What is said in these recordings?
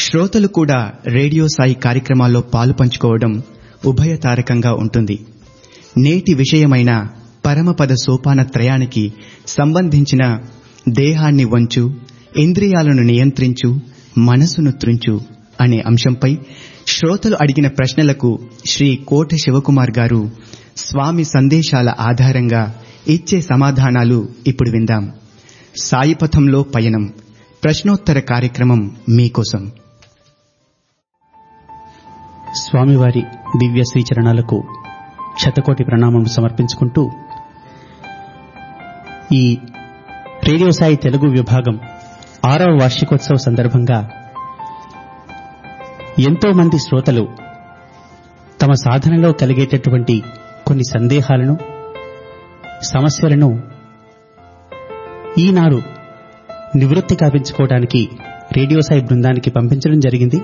శ్రోతలు కూడా రేడియో సాయి కార్యక్రమాల్లో పాలు పంచుకోవడం ఉభయతారకంగా ఉంటుంది నేటి విషయమైన పరమపద సోపాన త్రయానికి సంబంధించిన దేహాన్ని వంచు ఇంద్రియాలను నియంత్రించు మనసును త్రుంచు అనే అంశంపై శ్రోతలు అడిగిన ప్రశ్నలకు శ్రీ కోట శివకుమార్ గారు స్వామి సందేశాల ఆధారంగా ఇచ్చే సమాధానాలు ఇప్పుడు విందాం సాయిపథంలో పయనం ప్రశ్నోత్తర కార్యక్రమం మీకోసం స్వామివారి దివ్య శ్రీచరణాలకు శతకోటి ప్రణామం సమర్పించుకుంటూ ఈ రేడియో సాయి తెలుగు విభాగం ఆరవ వార్షికోత్సవ సందర్భంగా ఎంతో మంది శ్రోతలు తమ సాధనలో కలిగేటటువంటి కొన్ని సందేహాలను సమస్యలను ఈనాడు నివృత్తి కావించుకోవడానికి రేడియో సాయి బృందానికి పంపించడం జరిగింది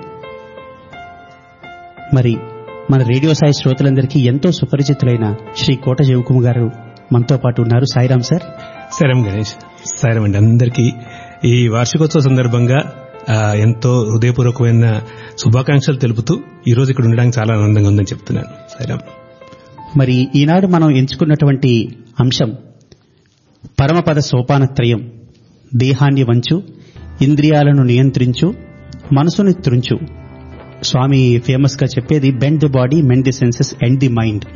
మరి మన రేడియో సాయి శ్రోతలందరికీ ఎంతో సుపరిచితులైన శ్రీ కోట జయకుమ గారు మనతో పాటు ఉన్నారు సాయిరామ్ సార్ సరే గణేష్ సరే అండి అందరికీ ఈ వార్షికోత్సవ సందర్భంగా ఆ, ఎంతో హృదయపూర్వకమైన శుభాకాంక్షలు తెలుపుతూ ఈ రోజు ఇక్కడ ఉండడానికి చాలా ఆనందంగా ఉందని చెప్తున్నాను సరే మరి ఈనాడు మనం ఎంచుకున్నటువంటి అంశం పరమపద సోపానత్రయం దేహాన్ని వంచు ఇంద్రియాలను నియంత్రించు మనసుని త్రుంచు స్వామి ఫేమస్ గా చెప్పేది bend the body mend the senses end the mind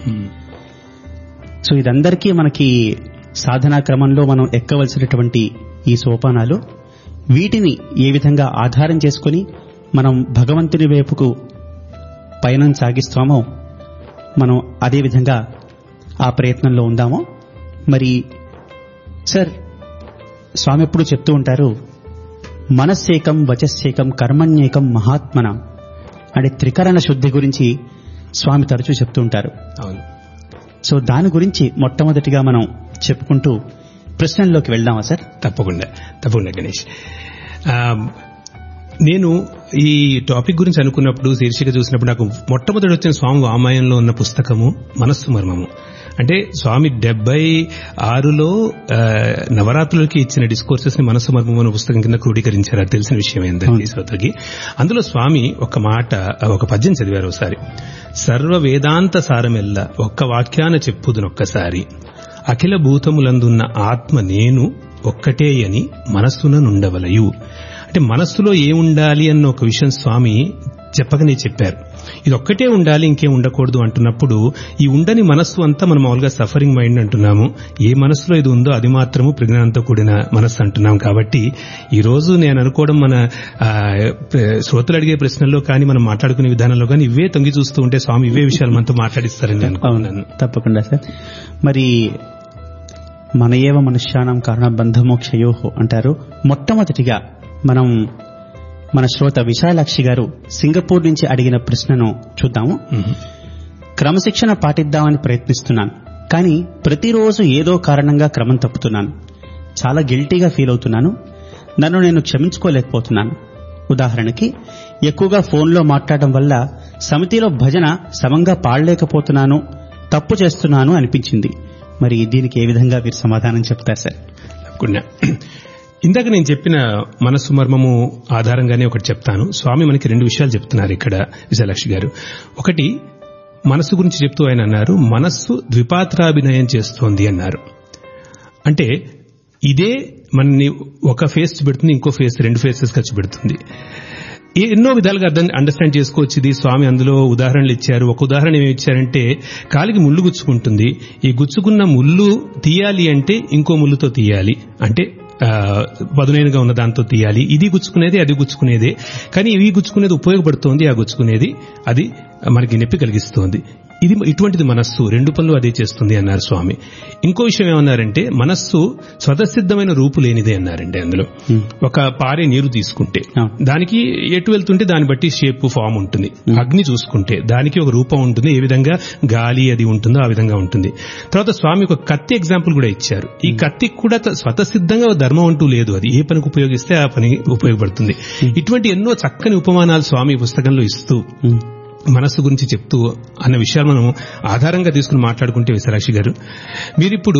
so ఇదందరికీ మనకి సాధనా క్రమంలో మనం ఎక్కవలసినటువంటి ఈ సోపానాలు వీటిని ఏ విధంగా ఆధారం చేసుకుని మనం భగవంతుని వైపుకు పయనం సాగిస్తామో మనం అదే విధంగా ఆ ప్రయత్నంలో ఉందామో మరి సార్ స్వామి ఎప్పుడు చెప్తూ ఉంటారు మనస్సేకం వచస్సేకం కర్మణ్యేకం మహాత్మన అనే త్రికరణ శుద్ధి గురించి స్వామి తరచూ చెప్తూ ఉంటారు అవును సో దాని గురించి మొట్టమొదటిగా మనం చెప్పుకుంటూ ప్రశ్నల్లోకి వెళ్దామా సార్ తప్పకుండా తప్పకుండా గణేష్ ఆ, నేను ఈ టాపిక్ గురించి అనుకున్నప్పుడు శీర్షిక చూసినప్పుడు నాకు మొట్టమొదటి వచ్చిన స్వామి వామాయంలో ఉన్న పుస్తకము మనస్సు మర్మము అంటే స్వామి డెబ్బై ఆరులో ఆ, నవరాత్రులకి ఇచ్చిన డిస్కోర్సెస్ ని మనస్సు మర్మము అనే పుస్తకం కింద క్రోడీకరించారు అది తెలిసిన విషయం ఏంటంటే శ్రోతకి అందులో స్వామి ఒక మాట ఒక పద్యం చదివారు ఒకసారి సర్వ వేదాంత సారమెల్ల ఒక్క వాక్యాన చెప్పుదునొక్కసారి అఖిల భూతములందున్న ఆత్మ నేను ఒక్కటే అని మనస్సున నుండవలయు అంటే మనస్సులో ఏముండాలి అన్న ఒక విషయం స్వామి చెప్పకనే చెప్పారు ఇది ఒక్కటే ఉండాలి ఇంకేం ఉండకూడదు అంటున్నప్పుడు ఈ ఉండని మనస్సు అంతా మనం మామూలుగా సఫరింగ్ మైండ్ అంటున్నాము ఏ మనస్సులో ఇది ఉందో అది మాత్రము ప్రజ్ఞానంతో కూడిన మనస్సు అంటున్నాం కాబట్టి ఈ రోజు నేను అనుకోవడం మన ఆ, ప్ర- శ్రోతలు అడిగే ప్రశ్నల్లో కానీ మనం మాట్లాడుకునే విధానంలో కానీ ఇవే తొంగి చూస్తూ ఉంటే స్వామి ఇవే విషయాలు మనతో మాట్లాడిస్తారని నేను అనుకున్నాను తప్పకుండా సార్ మరి మన ఏవ మనుష్యానం కారణ బంధమోక్షయో అంటారు మొట్టమొదటిగా మనం మన శ్రోత విశాలాక్షి గారు సింగపూర్ నుంచి అడిగిన ప్రశ్నను చూద్దాము మ్మ్. క్రమశిక్షణ పాటిద్దామని ప్రయత్నిస్తున్నాను కానీ ప్రతిరోజు ఏదో కారణంగా క్రమం తప్పుతున్నాను చాలా గిల్టీగా ఫీల్ అవుతున్నాను నన్ను నేను క్షమించుకోలేకపోతున్నాను ఉదాహరణకి ఎక్కువగా ఫోన్లో మాట్లాడడం వల్ల సమితిలో భజన సమంగా పాడలేకపోతున్నాను తప్పు చేస్తున్నాను అనిపించింది మరి దీనికి ఏ విధంగా మీరు సమాధానం చెప్తారు సార్ తప్పకుండా ఇందాక నేను చెప్పిన మనస్సు మర్మము ఆధారంగానే ఒకటి చెప్తాను స్వామి మనకి రెండు విషయాలు చెప్తున్నారు ఇక్కడ విశాలాక్షి గారు ఒకటి మనస్సు గురించి చెప్తూ ఆయన అన్నారు మనస్సు ద్విపాత్రాభినయం చేస్తోంది అన్నారు అంటే ఇదే మనని ఒక ఫేస్ పెడుతుంది ఇంకో ఫేస్ రెండు ఫేసెస్ ఖర్చు పెడుతుంది ఏ- ఎన్నో విధాలుగా అర్థం అండర్స్టాండ్ చేసుకోవచ్చు ఇది స్వామి అందులో ఉదాహరణలు ఇచ్చారు ఒక ఉదాహరణ ఏమి ఇచ్చారంటే కాలికి ముళ్ళు గుచ్చుకుంటుంది ఈ గుచ్చుకున్న ముళ్ళు తీయాలి అంటే ఇంకో ముళ్ళుతో తీయాలి అంటే ఆ, పదునైనగా ఉన్న దాంతో తీయాలి ఇది గుచ్చుకునేది అది గుచ్చుకునేదే కానీ ఇవి గుచ్చుకునేది ఉపయోగపడుతోంది ఆ గుచ్చుకునేది అది మనకి నొప్పి కలిగిస్తోంది ఇది ఇటువంటిది మనస్సు రెండు పనులు అదే చేస్తుంది అన్నారు స్వామి ఇంకో విషయం ఏమన్నారంటే మనస్సు స్వతసిద్ధమైన రూపు లేనిదే అన్నారండి అందులో ఒక పారే నీరు తీసుకుంటే అవును. దానికి ఎటు వెళ్తుంటే దాన్ని బట్టి షేప్ ఫామ్ ఉంటుంది అగ్ని చూసుకుంటే దానికి ఒక రూపం ఉంటుంది ఏ విధంగా గాలి అది ఉంటుందో ఆ విధంగా ఉంటుంది తర్వాత స్వామి ఒక కత్తి ఎగ్జాంపుల్ కూడా ఇచ్చారు ఈ కత్తికి కూడా త- స్వతసిద్ధంగా ధర్మం అంటూ లేదు అది ఏ పనికి ఉపయోగిస్తే ఆ పని ఉపయోగపడుతుంది ఇటువంటి ఎన్నో చక్కని ఉపమానాలు స్వామి ఈ పుస్తకంలో ఇస్తూ మనస్సు గురించి చెప్తూ అన్న విషయాలు మనం ఆధారంగా తీసుకుని మాట్లాడుకుంటే విశాలాక్షి గారు మీరిప్పుడు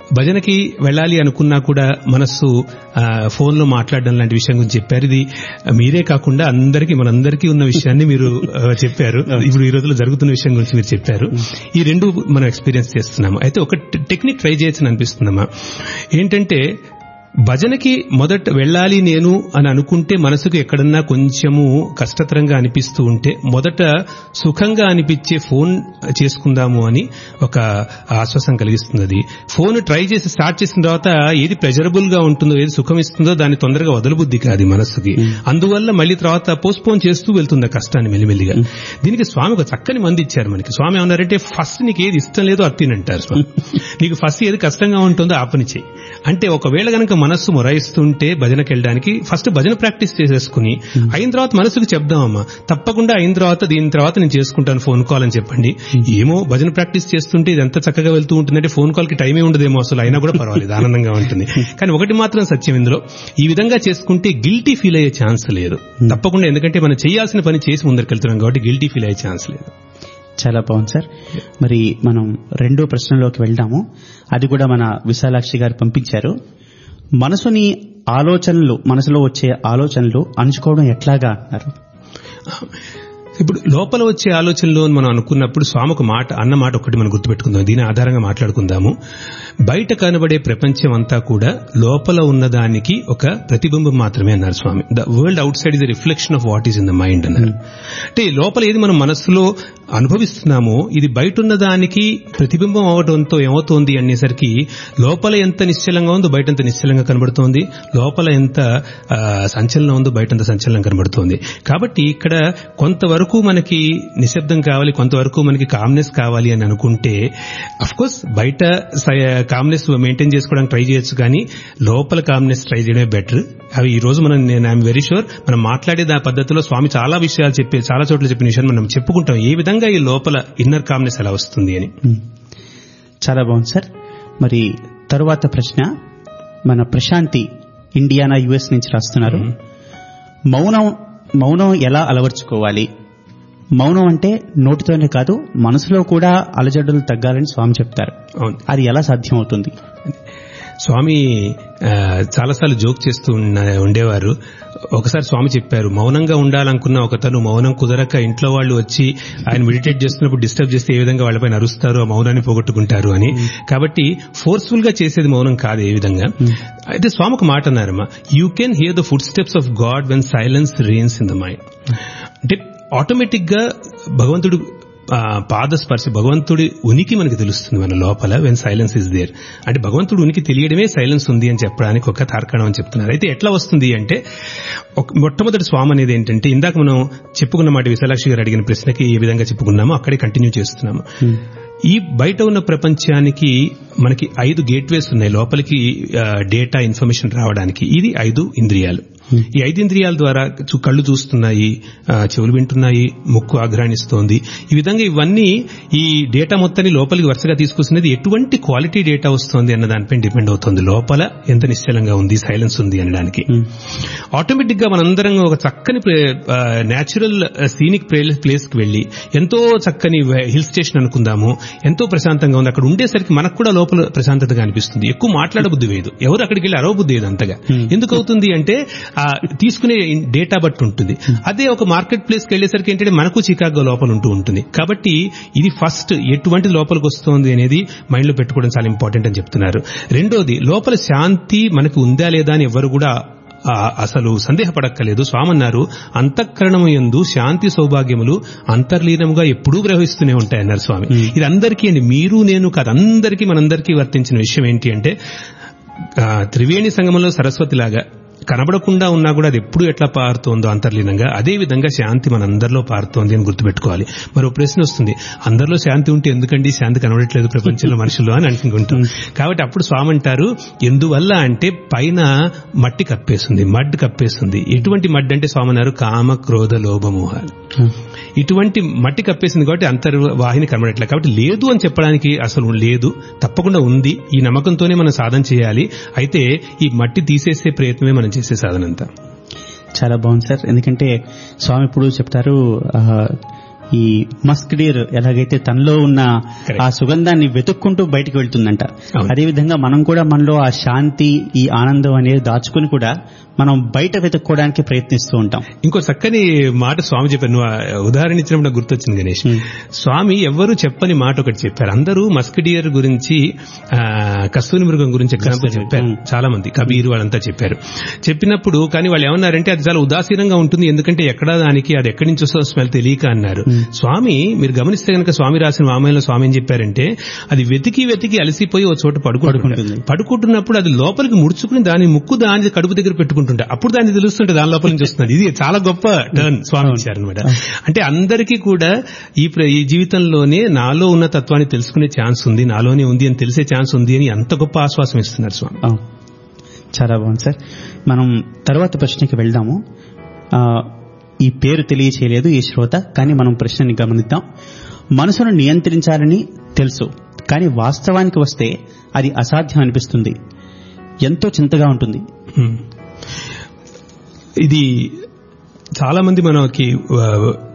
భజనకి వెళ్ళాలి అనుకున్నా కూడా మనస్సు ఆ, ఫోన్లో మాట్లాడడం లాంటి విషయం గురించి చెప్పారు ఇది మీరే కాకుండా అందరికీ మనందరికీ ఉన్న విషయాన్ని మీరు ఆ, చెప్పారు ఇప్పుడు ఈ రోజుల్లో జరుగుతున్న విషయం గురించి మీరు చెప్పారు ఈ రెండు మనం ఎక్స్పీరియన్స్ చేస్తున్నాము అయితే ఒక టెక్నిక్ ట్రై చేయొచ్చని అనిపిస్తుందమ్మా ఏంటంటే భజనకి మొదట వెళ్ళాలి నేను అని అనుకుంటే మనసుకు ఎక్కడన్నా కొంచెము కష్టతరంగా అనిపిస్తూ ఉంటే మొదట సుఖంగా అనిపించే ఫోన్ చేసుకుందాము అని ఒక ఆశ్వాసం కలిగిస్తుంది అది ఫోన్ ట్రై చేసి స్టార్ట్ చేసిన తర్వాత ఏది ప్లెజరబుల్ గా ఉంటుందో ఏది సుఖం ఇస్తుందో దాన్ని తొందరగా వదలబుద్ధి కాదు మనస్సుకి అందువల్ల మళ్ళీ తర్వాత పోస్ట్పోన్ చేస్తూ వెళ్తుంది ఆ కష్టాన్ని మెల్లిమెల్లిగా దీనికి స్వామి ఒక చక్కని మంది ఇచ్చారు మనకి స్వామి ఏమన్నారంటే ఫస్ట్ నీకు ఏది ఇష్టం లేదో అది తినంటారు స్వామి నీకు ఫస్ట్ ఏది కష్టంగా ఉంటుందో ఆ పని చేయి అంటే ఒకవేళ గనక మనస్సు మొరాయిస్తుంటే భజనకి వెళ్ళడానికి ఫస్ట్ భజన ప్రాక్టీస్ చేసేసుకుని అయిన తర్వాత మనసుకు చెప్దామమ్మా తప్పకుండా అయిన తర్వాత దీని తర్వాత నేను చేసుకుంటాను ఫోన్ కాల్ అని చెప్పండి ఏమో భజన ప్రాక్టీస్ చేస్తుంటే ఇది ఎంత చక్కగా వెళ్తూ ఉంటుందంటే ఫోన్ కాల్ కి టైమే ఉండదేమో అసలు అయినా కూడా పర్వాలేదు ఆనందంగా ఉంటుంది కానీ ఒకటి మాత్రం సత్యం ఇందులో ఈ విధంగా చేసుకుంటే గిల్టీ ఫీల్ అయ్యే ఛాన్స్ లేదు తప్పకుండా ఎందుకంటే మనం చేయాల్సిన పని చేసి ముందరికెళ్తున్నాం కాబట్టి గిల్టీ ఫీల్ అయ్యే ఛాన్స్ లేదు చాలా బాగుంది సార్ మరి మనం రెండో ప్రశ్నలోకి వెళ్దాము అది కూడా మన విశాలాక్షి గారు పంపించారు మనసుని ఆలోచనలు మనసులో వచ్చే ఆలోచనలు అణుచుకోవడం ఎట్లాగా అన్నారు ఇప్పుడు లోపల వచ్చే ఆలోచనలో అని మనం అనుకున్నప్పుడు స్వామి ఒక మాట అన్న మాట ఒకటి మనం గుర్తుపెట్టుకుందాం దీని ఆధారంగా మాట్లాడుకుందాము బయట కనబడే ప్రపంచం అంతా కూడా లోపల ఉన్నదానికి ఒక ప్రతిబింబం మాత్రమే అన్నారు Swami the world outside is reflection of what is in the mind అన్నారు అంటే లోపల ఏది మనం మనస్సులో అనుభవిస్తున్నామో ఇది బయట ఉన్న దానికి ప్రతిబింబం అవడంతో ఏమవుతోంది అనేసరికి లోపల ఎంత నిశ్చలంగా ఉందో బయట ఎంత నిశ్చలంగా కనబడుతోంది లోపల ఎంత ఆ, సంచలనం ఉందో బయట ఎంత సంచలనం కనబడుతోంది కాబట్టి ఇక్కడ కొంతవరకు మనకి నిశ్శబ్దం కావాలి కొంతవరకు మనకి కామ్నెస్ కావాలి అని అనుకుంటే అఫ్ కోర్స్ బయట కామ్నెస్ మెయింటైన్ చేసుకోవడానికి ట్రై చేయొచ్చు కానీ లోపల కామ్నెస్ ట్రై చేయడమే బెటర్ అవి ఈ రోజు మనం నేను ఐఎమ్ వెరీ షూర్ మనం మాట్లాడే దా పద్ధతిలో స్వామి చాలా విషయాలు చెప్పే చాలా చోట్ల చెప్పిన విషయాలు మనం చెప్పుకుంటాం ఏ విధంగా ఈ లోపల ఇన్నర్ కామ్నెస్ ఎలా వస్తుంది అని మ్మ్. చాలా బాగుంది సార్ మరి తరువాత ప్రశ్న మన ప్రశాంతి ఇండియానా యుఎస్ నుంచి రాస్తున్నారు మౌనం మౌనం ఎలా అలవర్చుకోవాలి మౌనం అంటే నోటితోనే కాదు మనసులో కూడా అలజడులు తగ్గాలని స్వామి చెప్తారు అవును అది ఎలా సాధ్యం అవుతుంది స్వామి ఆ, చాలాసార్లు జోక్ చేస్తూ ఉన్న- ఉండేవారు ఒకసారి స్వామి చెప్పారు మౌనంగా ఉండాలనుకున్న ఒకతను మౌనం కుదరక ఇంట్లో వాళ్ళు వచ్చి ఆయన మెడిటేట్ చేస్తున్నప్పుడు డిస్టర్బ్ చేస్తే ఏ విధంగా వాళ్ళపైన అరుస్తారు ఆ మౌనాన్ని పోగొట్టుకుంటారు అని కాబట్టి ఫోర్స్ఫుల్ గా చేసేది మౌనం కాదు ఏ విధంగా అయితే స్వామి ఒక మాట అన్నారమ్మా you can hear the footsteps of God when silence reigns in the mind అంటే ఆటోమేటిక్ గా భగవంతుడు ఆ, పాదస్పర్శ భగవంతుడి ఉనికి మనకి తెలుస్తుంది మన లోపల వెన్ సైలెన్స్ ఇస్ దేర్ అంటే భగవంతుడు ఉనికి తెలియడమే సైలెన్స్ ఉంది అని చెప్పడానికి ఒక తార్కాణం అని చెప్తున్నారు అయితే ఎట్లా వస్తుంది అంటే ఒక మొట్టమొదటి స్వామి అనేది ఏంటంటే ఇందాక మనం చెప్పుకున్న మాట విశాలాక్షి గారు అడిగిన ప్రశ్నకి ఏ విధంగా చెప్పుకున్నామో అక్కడే కంటిన్యూ చేస్తున్నాము ఈ బయట ఉన్న ప్రపంచానికి మనకి ఐదు గేట్వేస్ ఉన్నాయి లోపలికి డేటా ఇన్ఫర్మేషన్ రావడానికి ఇది ఐదు ఇంద్రియాలు ఈ ఐదు ఇంద్రియాల ద్వారా చూ- కళ్ళు చూస్తున్నాయి ఆ, చెవులు వింటున్నాయి ముక్కు ఆఘ్రాణిస్తోంది ఈ విధంగా ఇవన్నీ ఈ డేటా మొత్తాన్ని లోపలికి వరుసగా తీసుకొస్తున్నది ఎటువంటి క్వాలిటీ డేటా వస్తుంది అన్న దానిపై డిపెండ్ అవుతుంది లోపల ఎంత నిశ్చలంగా ఉంది సైలెన్స్ ఉంది అనడానికి ఆటోమేటిక్ గా మనందరం ఒక చక్కని న్యాచురల్ సీనిక్ ప్లేస్ కి వెళ్లి ఎంతో చక్కని హిల్ స్టేషన్ అనుకుందాము ఎంతో ప్రశాంతంగా ఉంది అక్కడ ఉండేసరికి మనకు కూడా లోపల ప్రశాంతతగా అనిపిస్తుంది ఎక్కువ మాట్లాడబుద్ధి వేదు ఎవరు అక్కడికి వెళ్ళి అరవబుద్ధి వేదు అంతగా ఎందుకు అవుతుంది అంటే ఆ తీసుకునే డేటా బట్టి ఉంటుంది అదే ఒక మార్కెట్ ప్లేస్ కి వెళ్ళేసరికి ఏంటంటే మనకు చికాగో లోపల ఉంటూ ఉంటుంది కాబట్టి ఇది ఫస్ట్ ఎటువంటి లోపలికి వస్తుంది అనేది మైండ్ లో పెట్టుకోవడం చాలా ఇంపార్టెంట్ అని చెప్తున్నారు రెండోది లోపల శాంతి మనకు ఉందా లేదా అని ఎవరు కూడా ఆ, అసలు సందేహపడక్కలేదు స్వామన్నారు అంతఃకరణము ఎందు శాంతి సౌభాగ్యములు అంతర్లీనముగా ఎప్పుడూ ప్రవహిస్తూనే ఉంటాయన్నారు స్వామి ఇది అందరికీ అండి మీరు నేను కాదు అందరికీ మనందరికీ వర్తించిన విషయం ఏంటి అంటే ఆ, త్రివేణి సంగమంలో సరస్వతి లాగా కనబడకుండా ఉన్నా కూడా అది ఎప్పుడు ఎట్లా పారుతోందో అంతర్లీనంగా అదే విధంగా శాంతి మనందరిలో పారుతోంది అని గుర్తుపెట్టుకోవాలి మరో ప్రశ్న వస్తుంది అందరిలో శాంతి ఉంటే ఎందుకండి శాంతి కనబడట్లేదు ప్రపంచంలో మనుషుల్లో అని అనుకుంటాం కాబట్టి అప్పుడు స్వామి అంటారు ఎందువల్ల అంటే పైన మట్టి కప్పేస్తుంది మడ్ కప్పేస్తుంది ఎటువంటి మడ్ అంటే స్వామి అన్నారు కామ క్రోధ లోభమోహాలు ఇటువంటి మట్టి కప్పేసింది కాబట్టి అంతర్వాహిని కనబడట్లేదు కాబట్టి లేదు అని చెప్పడానికి అసలు లేదు తప్పకుండా ఉంది ఈ నమ్మకంతోనే మనం సాధన చేయాలి అయితే ఈ మట్టి తీసేసే ప్రయత్నమే మనం చేసే సాధన అంతా చాలా బాగుంది సార్ ఎందుకంటే స్వామి ఇప్పుడు చెప్తారు ఆ, ఈ మస్క్ డీర్ ఎలాగైతే తనలో ఉన్న Correct. ఆ సుగంధాన్ని వెతుక్కుంటూ బయటికి వెళ్తుందంట అవును. అదేవిధంగా మనం కూడా మనలో ఆ శాంతి ఈ ఆనందం అనేది దాచుకుని కూడా మనం బయట వెతుక్కోవడానికి ప్రయత్నిస్తూ ఉంటాం ఇంకో చక్కని మాట స్వామి చెప్పారు నువ్వు ఆ ఉదాహరణ ఇచ్చినప్పుడు నాకు గుర్తొచ్చింది గణేష్ Hmm. స్వామి ఎవ్వరూ చెప్పని మాట ఒకటి చెప్పారు అందరూ మస్కిడియర్ గురించి ఆ, కస్తూరి మృగం గురించి ఎగ్జాంపుల్ కస్తూరి, చెప్పారు hmm. చాలా మంది కబీర్ వాళ్ళంతా చెప్పారు చెప్పినప్పుడు కానీ వాళ్ళు ఏమన్నారంటే అది చాలా ఉదాసీనంగా ఉంటుంది ఎందుకంటే ఎక్కడ దానికి అది ఎక్కడి నుంచి వస్తుందో స్మెల్ తెలియక అన్నారు స్వామి మీరు గమనిస్తే కనుక స్వామి రాసిన వామయంలో స్వామి ఏం చెప్పారంటే అది వెతికి వెతికి అలసిపోయి ఒక చోట పడుకుంటుంది పడుకుంటుంది. పడుకుంటున్నప్పుడు అది లోపలికి ముడుచుకుని దాని ముక్కు దాని కడుపు దగ్గర పెట్టుకుంటుంటే అప్పుడు దాన్ని తెలుస్తుంటే దాని లోపల నుంచి వస్తుంది ఇది చాలా గొప్ప టర్న్ స్వామి ఇచ్చారనమాట అంటే అందరికీ కూడా ఈ ప్ర- ఈ జీవితంలోనే నాలో ఉన్న తత్వాన్ని తెలుసుకునే ఛాన్స్ ఉంది నాలోనే ఉంది అని తెలిసే ఛాన్స్ ఉంది అని అంత గొప్ప ఆశ్వాసం ఇస్తున్నారు స్వామి అవును. చాలా బాగుంది సార్ మనం తర్వాత ప్రశ్నకి వెళ్దాము ఆ, ఈ పేరు తెలియచేయలేదు ఈ శ్రోత కానీ మనం ప్రశ్నని గమనిద్దాం మనసును నియంత్రించాలని తెలుసు కానీ వాస్తవానికి వస్తే అది అసాధ్యం అనిపిస్తుంది ఎంతో చింతగా ఉంటుంది హ్మ్. ఇది చాలా మంది మనకి ఆ,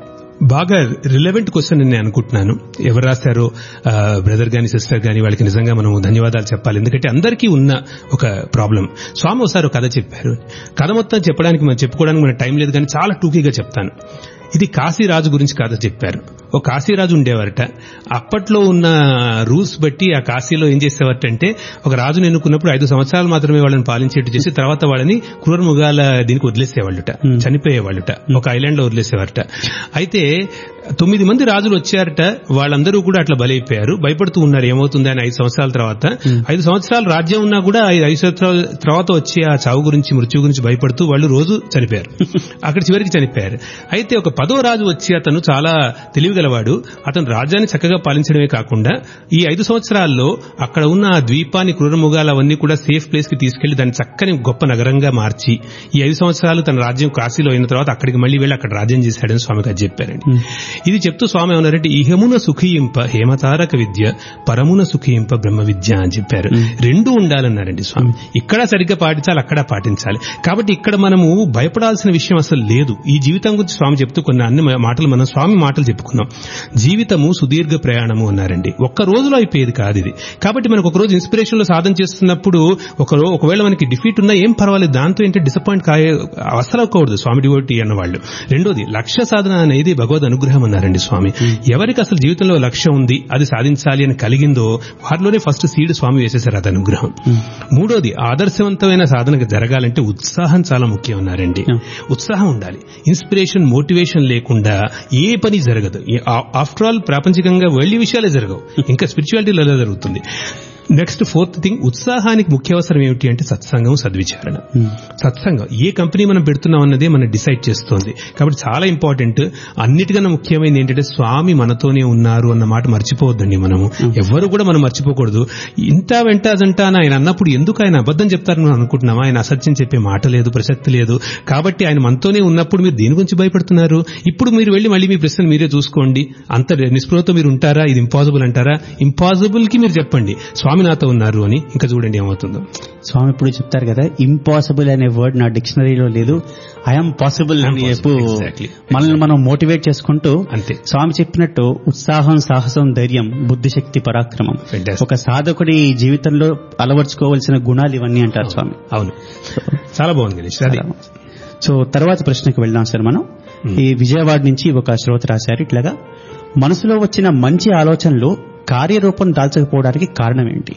బాగా రిలవెంట్ క్వశ్చన్ నేను అనుకుంటున్నాను ఎవరు రాశారో బ్రదర్ గాని సిస్టర్ గాని వాళ్ళకి నిజంగా మనం ధన్యవాదాలు చెప్పాలి ఎందుకంటే అందరికీ ఉన్న ఒక ప్రాబ్లం స్వామి ఒకసారి ఒక కథ చెప్పారు కథ మొత్తం చెప్పడానికి మనం చెప్పుకోవడానికి మన టైం లేదు కానీ చాలా టూకీగా చెప్తాను ఇది కాశీరాజు గురించి కథ చెప్పారు ఒక కాశీరాజు ఉండేవారట అప్పట్లో ఉన్న రూల్స్ బట్టి ఆ కాశీలో ఏం చేసేవారట అంటే ఒక రాజుని ఎన్నుకున్నప్పుడు ఐదు సంవత్సరాలు మాత్రమే వాళ్ళని పాలించేట్టు చేసి తర్వాత వాళ్ళని క్రూర మృగాల దీనికి వదిలేసేవాళ్ళుట చనిపోయేవాళ్ళుట ఒక ఐలాండ్ లో వదిలేసేవారట అయితే తొమ్మిది మంది రాజులు వచ్చారట వాళ్ళందరూ కూడా అట్లా బలైపోయారు భయపడుతూ ఉన్నారు ఏమవుతుంది అని ఐదు సంవత్సరాల తర్వాత ఐదు సంవత్సరాలు రాజ్యం ఉన్నా కూడా ఐదు ఐదు సంవత్సరాల తర్వాత వచ్చే ఆ చావు గురించి మృత్యు గురించి భయపడుతూ వాళ్ళు రోజు చనిపోయారు అక్కడ చివరికి చనిపోయారు అయితే ఒక పదో రాజు వచ్చి అతను చాలా తెలివిగలవాడు అతను రాజ్యాన్ని చక్కగా పాలించడమే కాకుండా ఈ ఐదు సంవత్సరాల్లో అక్కడ ఉన్న ఆ ద్వీపాన్ని క్రూరముగాలు అవన్నీ కూడా సేఫ్ ప్లేస్ కి తీసుకెళ్లి దాన్ని చక్కని గొప్ప నగరంగా మార్చి ఈ ఐదు సంవత్సరాలు తన రాజ్యం కాశీలో అయిన తర్వాత అక్కడికి మళ్ళీ వెళ్ళి అక్కడ రాజ్యం చేశాడని స్వామి గారు చెప్పారండి ఇది చెప్తూ స్వామి ఏమన్నారంటే ఇహమున సుఖియింప హేమతారక విద్య పరమున సుఖియింప బ్రహ్మ విద్య అని చెప్పారు రెండు ఉండాలన్నారండి స్వామి ఇక్కడ సరిగ్గా పాటించాలి అక్కడ పాటించాలి కాబట్టి ఇక్కడ మనము భయపడాల్సిన విషయం అసలు లేదు ఈ జీవితం గురించి స్వామి చెప్తూ కొన్ని అన్ని మాటలు మనం స్వామి మాటలు చెప్పుకున్నాం జీవితము సుదీర్ఘ ప్రయాణము అన్నారండి ఒక్క రోజులో అయిపోయేది కాదు ఇది కాబట్టి మనకు ఒక రోజు ఇన్స్పిరేషన్ లో సాధన చేస్తున్నప్పుడు ఒక రో- ఒకవేళ మనకి డిఫీట్ ఉన్నా ఏం పర్వాలేదు దాంతో ఏంటంటే డిసప్పాయింట్ కాయ అసలు అవ్వకూడదు స్వామి డివోటి అన్నవాళ్ళు రెండోది లక్ష్య సాధన అనేది భగవద్ అనుగ్రహం అన్నారండి స్వామి ఎవరికి అసలు జీవితంలో లక్ష్యం ఉంది అది సాధించాలి అని కలిగిందో వారిలోనే ఫస్ట్ సీడ్ స్వామి వేసేశారు అది అనుగ్రహం మూడోది ఆదర్శవంతమైన సాధనకు జరగాలంటే ఉత్సాహం చాలా ముఖ్యం అన్నారండి ఉత్సాహం ఉండాలి ఇన్స్పిరేషన్ మోటివేషన్ లేకుండా ఏ పని జరగదు ఆఫ్టర్ ఆల్ ప్రాపంచికంగా వెళ్ళి విషయాలే జరగవు ఇంకా స్పిరిచువాలిటీలో ఎలా జరుగుతుంది నెక్స్ట్ ఫోర్త్ థింగ్ ఉత్సాహానికి ముఖ్య అవసరం ఏమిటి అంటే సత్సంగం సద్విచారణ సత్సంగం ఏ కంపెనీ మనం పెడుతున్నాం అన్నదే మనం డిసైడ్ చేస్తోంది కాబట్టి చాలా ఇంపార్టెంట్ అన్నిటికన్నా ముఖ్యమైనది ఏంటంటే స్వామి మనతోనే ఉన్నారు అన్న మాట మర్చిపోవద్దండి మనము ఎవ్వరు కూడా మనం మర్చిపోకూడదు ఇంత వెంట అదంట అని ఆయన అన్నప్పుడు ఎందుకు ఆయన అబద్ధం చెప్తారని మనం అనుకుంటున్నామా ఆయన అసత్యం చెప్పే మాట లేదు ప్రసక్తి లేదు కాబట్టి ఆయన మనతోనే ఉన్నప్పుడు మీరు దేని గురించి భయపడుతున్నారు ఇప్పుడు మీరు వెళ్ళి మళ్ళీ మీ ప్రశ్న మీరే చూసుకోండి అంత నిస్పృహతో మీరు ఉంటారా ఇది ఇంపాసిబుల్ అంటారా ఇంపాసిబుల్ కి మీరు చెప్పండి స్వామి నాతో ఉన్నారు అని ఇంకా చూడండి ఏమవుతుందో స్వామి ఇప్పుడు చెప్తారు కదా ఇంపాసిబుల్ అనే వర్డ్ నా డిక్షనరీలో లేదు ఐఎమ్ పాసిబుల్ అని I'm చెప్పు possible, exactly. మనల్ని మనం మోటివేట్ చేసుకుంటూ అంతే. స్వామి చెప్పినట్టు ఉత్సాహం సాహసం ధైర్యం బుద్ధిశక్తి పరాక్రమం Fantastic. ఒక సాధకుడి జీవితంలో అలవర్చుకోవాల్సిన గుణాలు ఇవన్నీ అంటారు స్వామి అవును చాలా బాగుంది గణేష్ అది సో తర్వాత ప్రశ్నకు వెళ్దాం సార్ మనం ఈ విజయవాడ నుంచి ఒక శ్రోత రాశారు ఇట్లాగా మనసులో వచ్చిన మంచి ఆలోచనలు కార్యరూపం దాల్చకపోవడానికి కారణం ఏంటి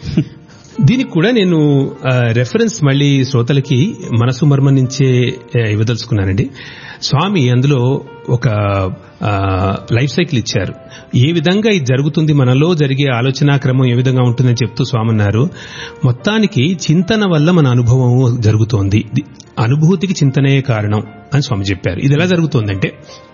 దీనికి కూడా నేను ఆ, రెఫరెన్స్ మళ్ళీ శ్రోతలకి మనసు మర్మం నుంచే ఆ, ఇవ్వదలుచుకున్నానండి స్వామి అందులో ఒక ఆ, లైఫ్ సైకిల్ ఇచ్చారు ఏ విధంగా ఇది జరుగుతుంది మనలో జరిగే ఆలోచనా క్రమం ఏ విధంగా ఉంటుందని చెప్తూ స్వామి అన్నారు మొత్తానికి చింతన వల్ల మన అనుభవం జరుగుతోంది ది- అనుభూతికి చింతనే కారణం అని స్వామి చెప్పారు ఇది ఎలా జరుగుతోందంటే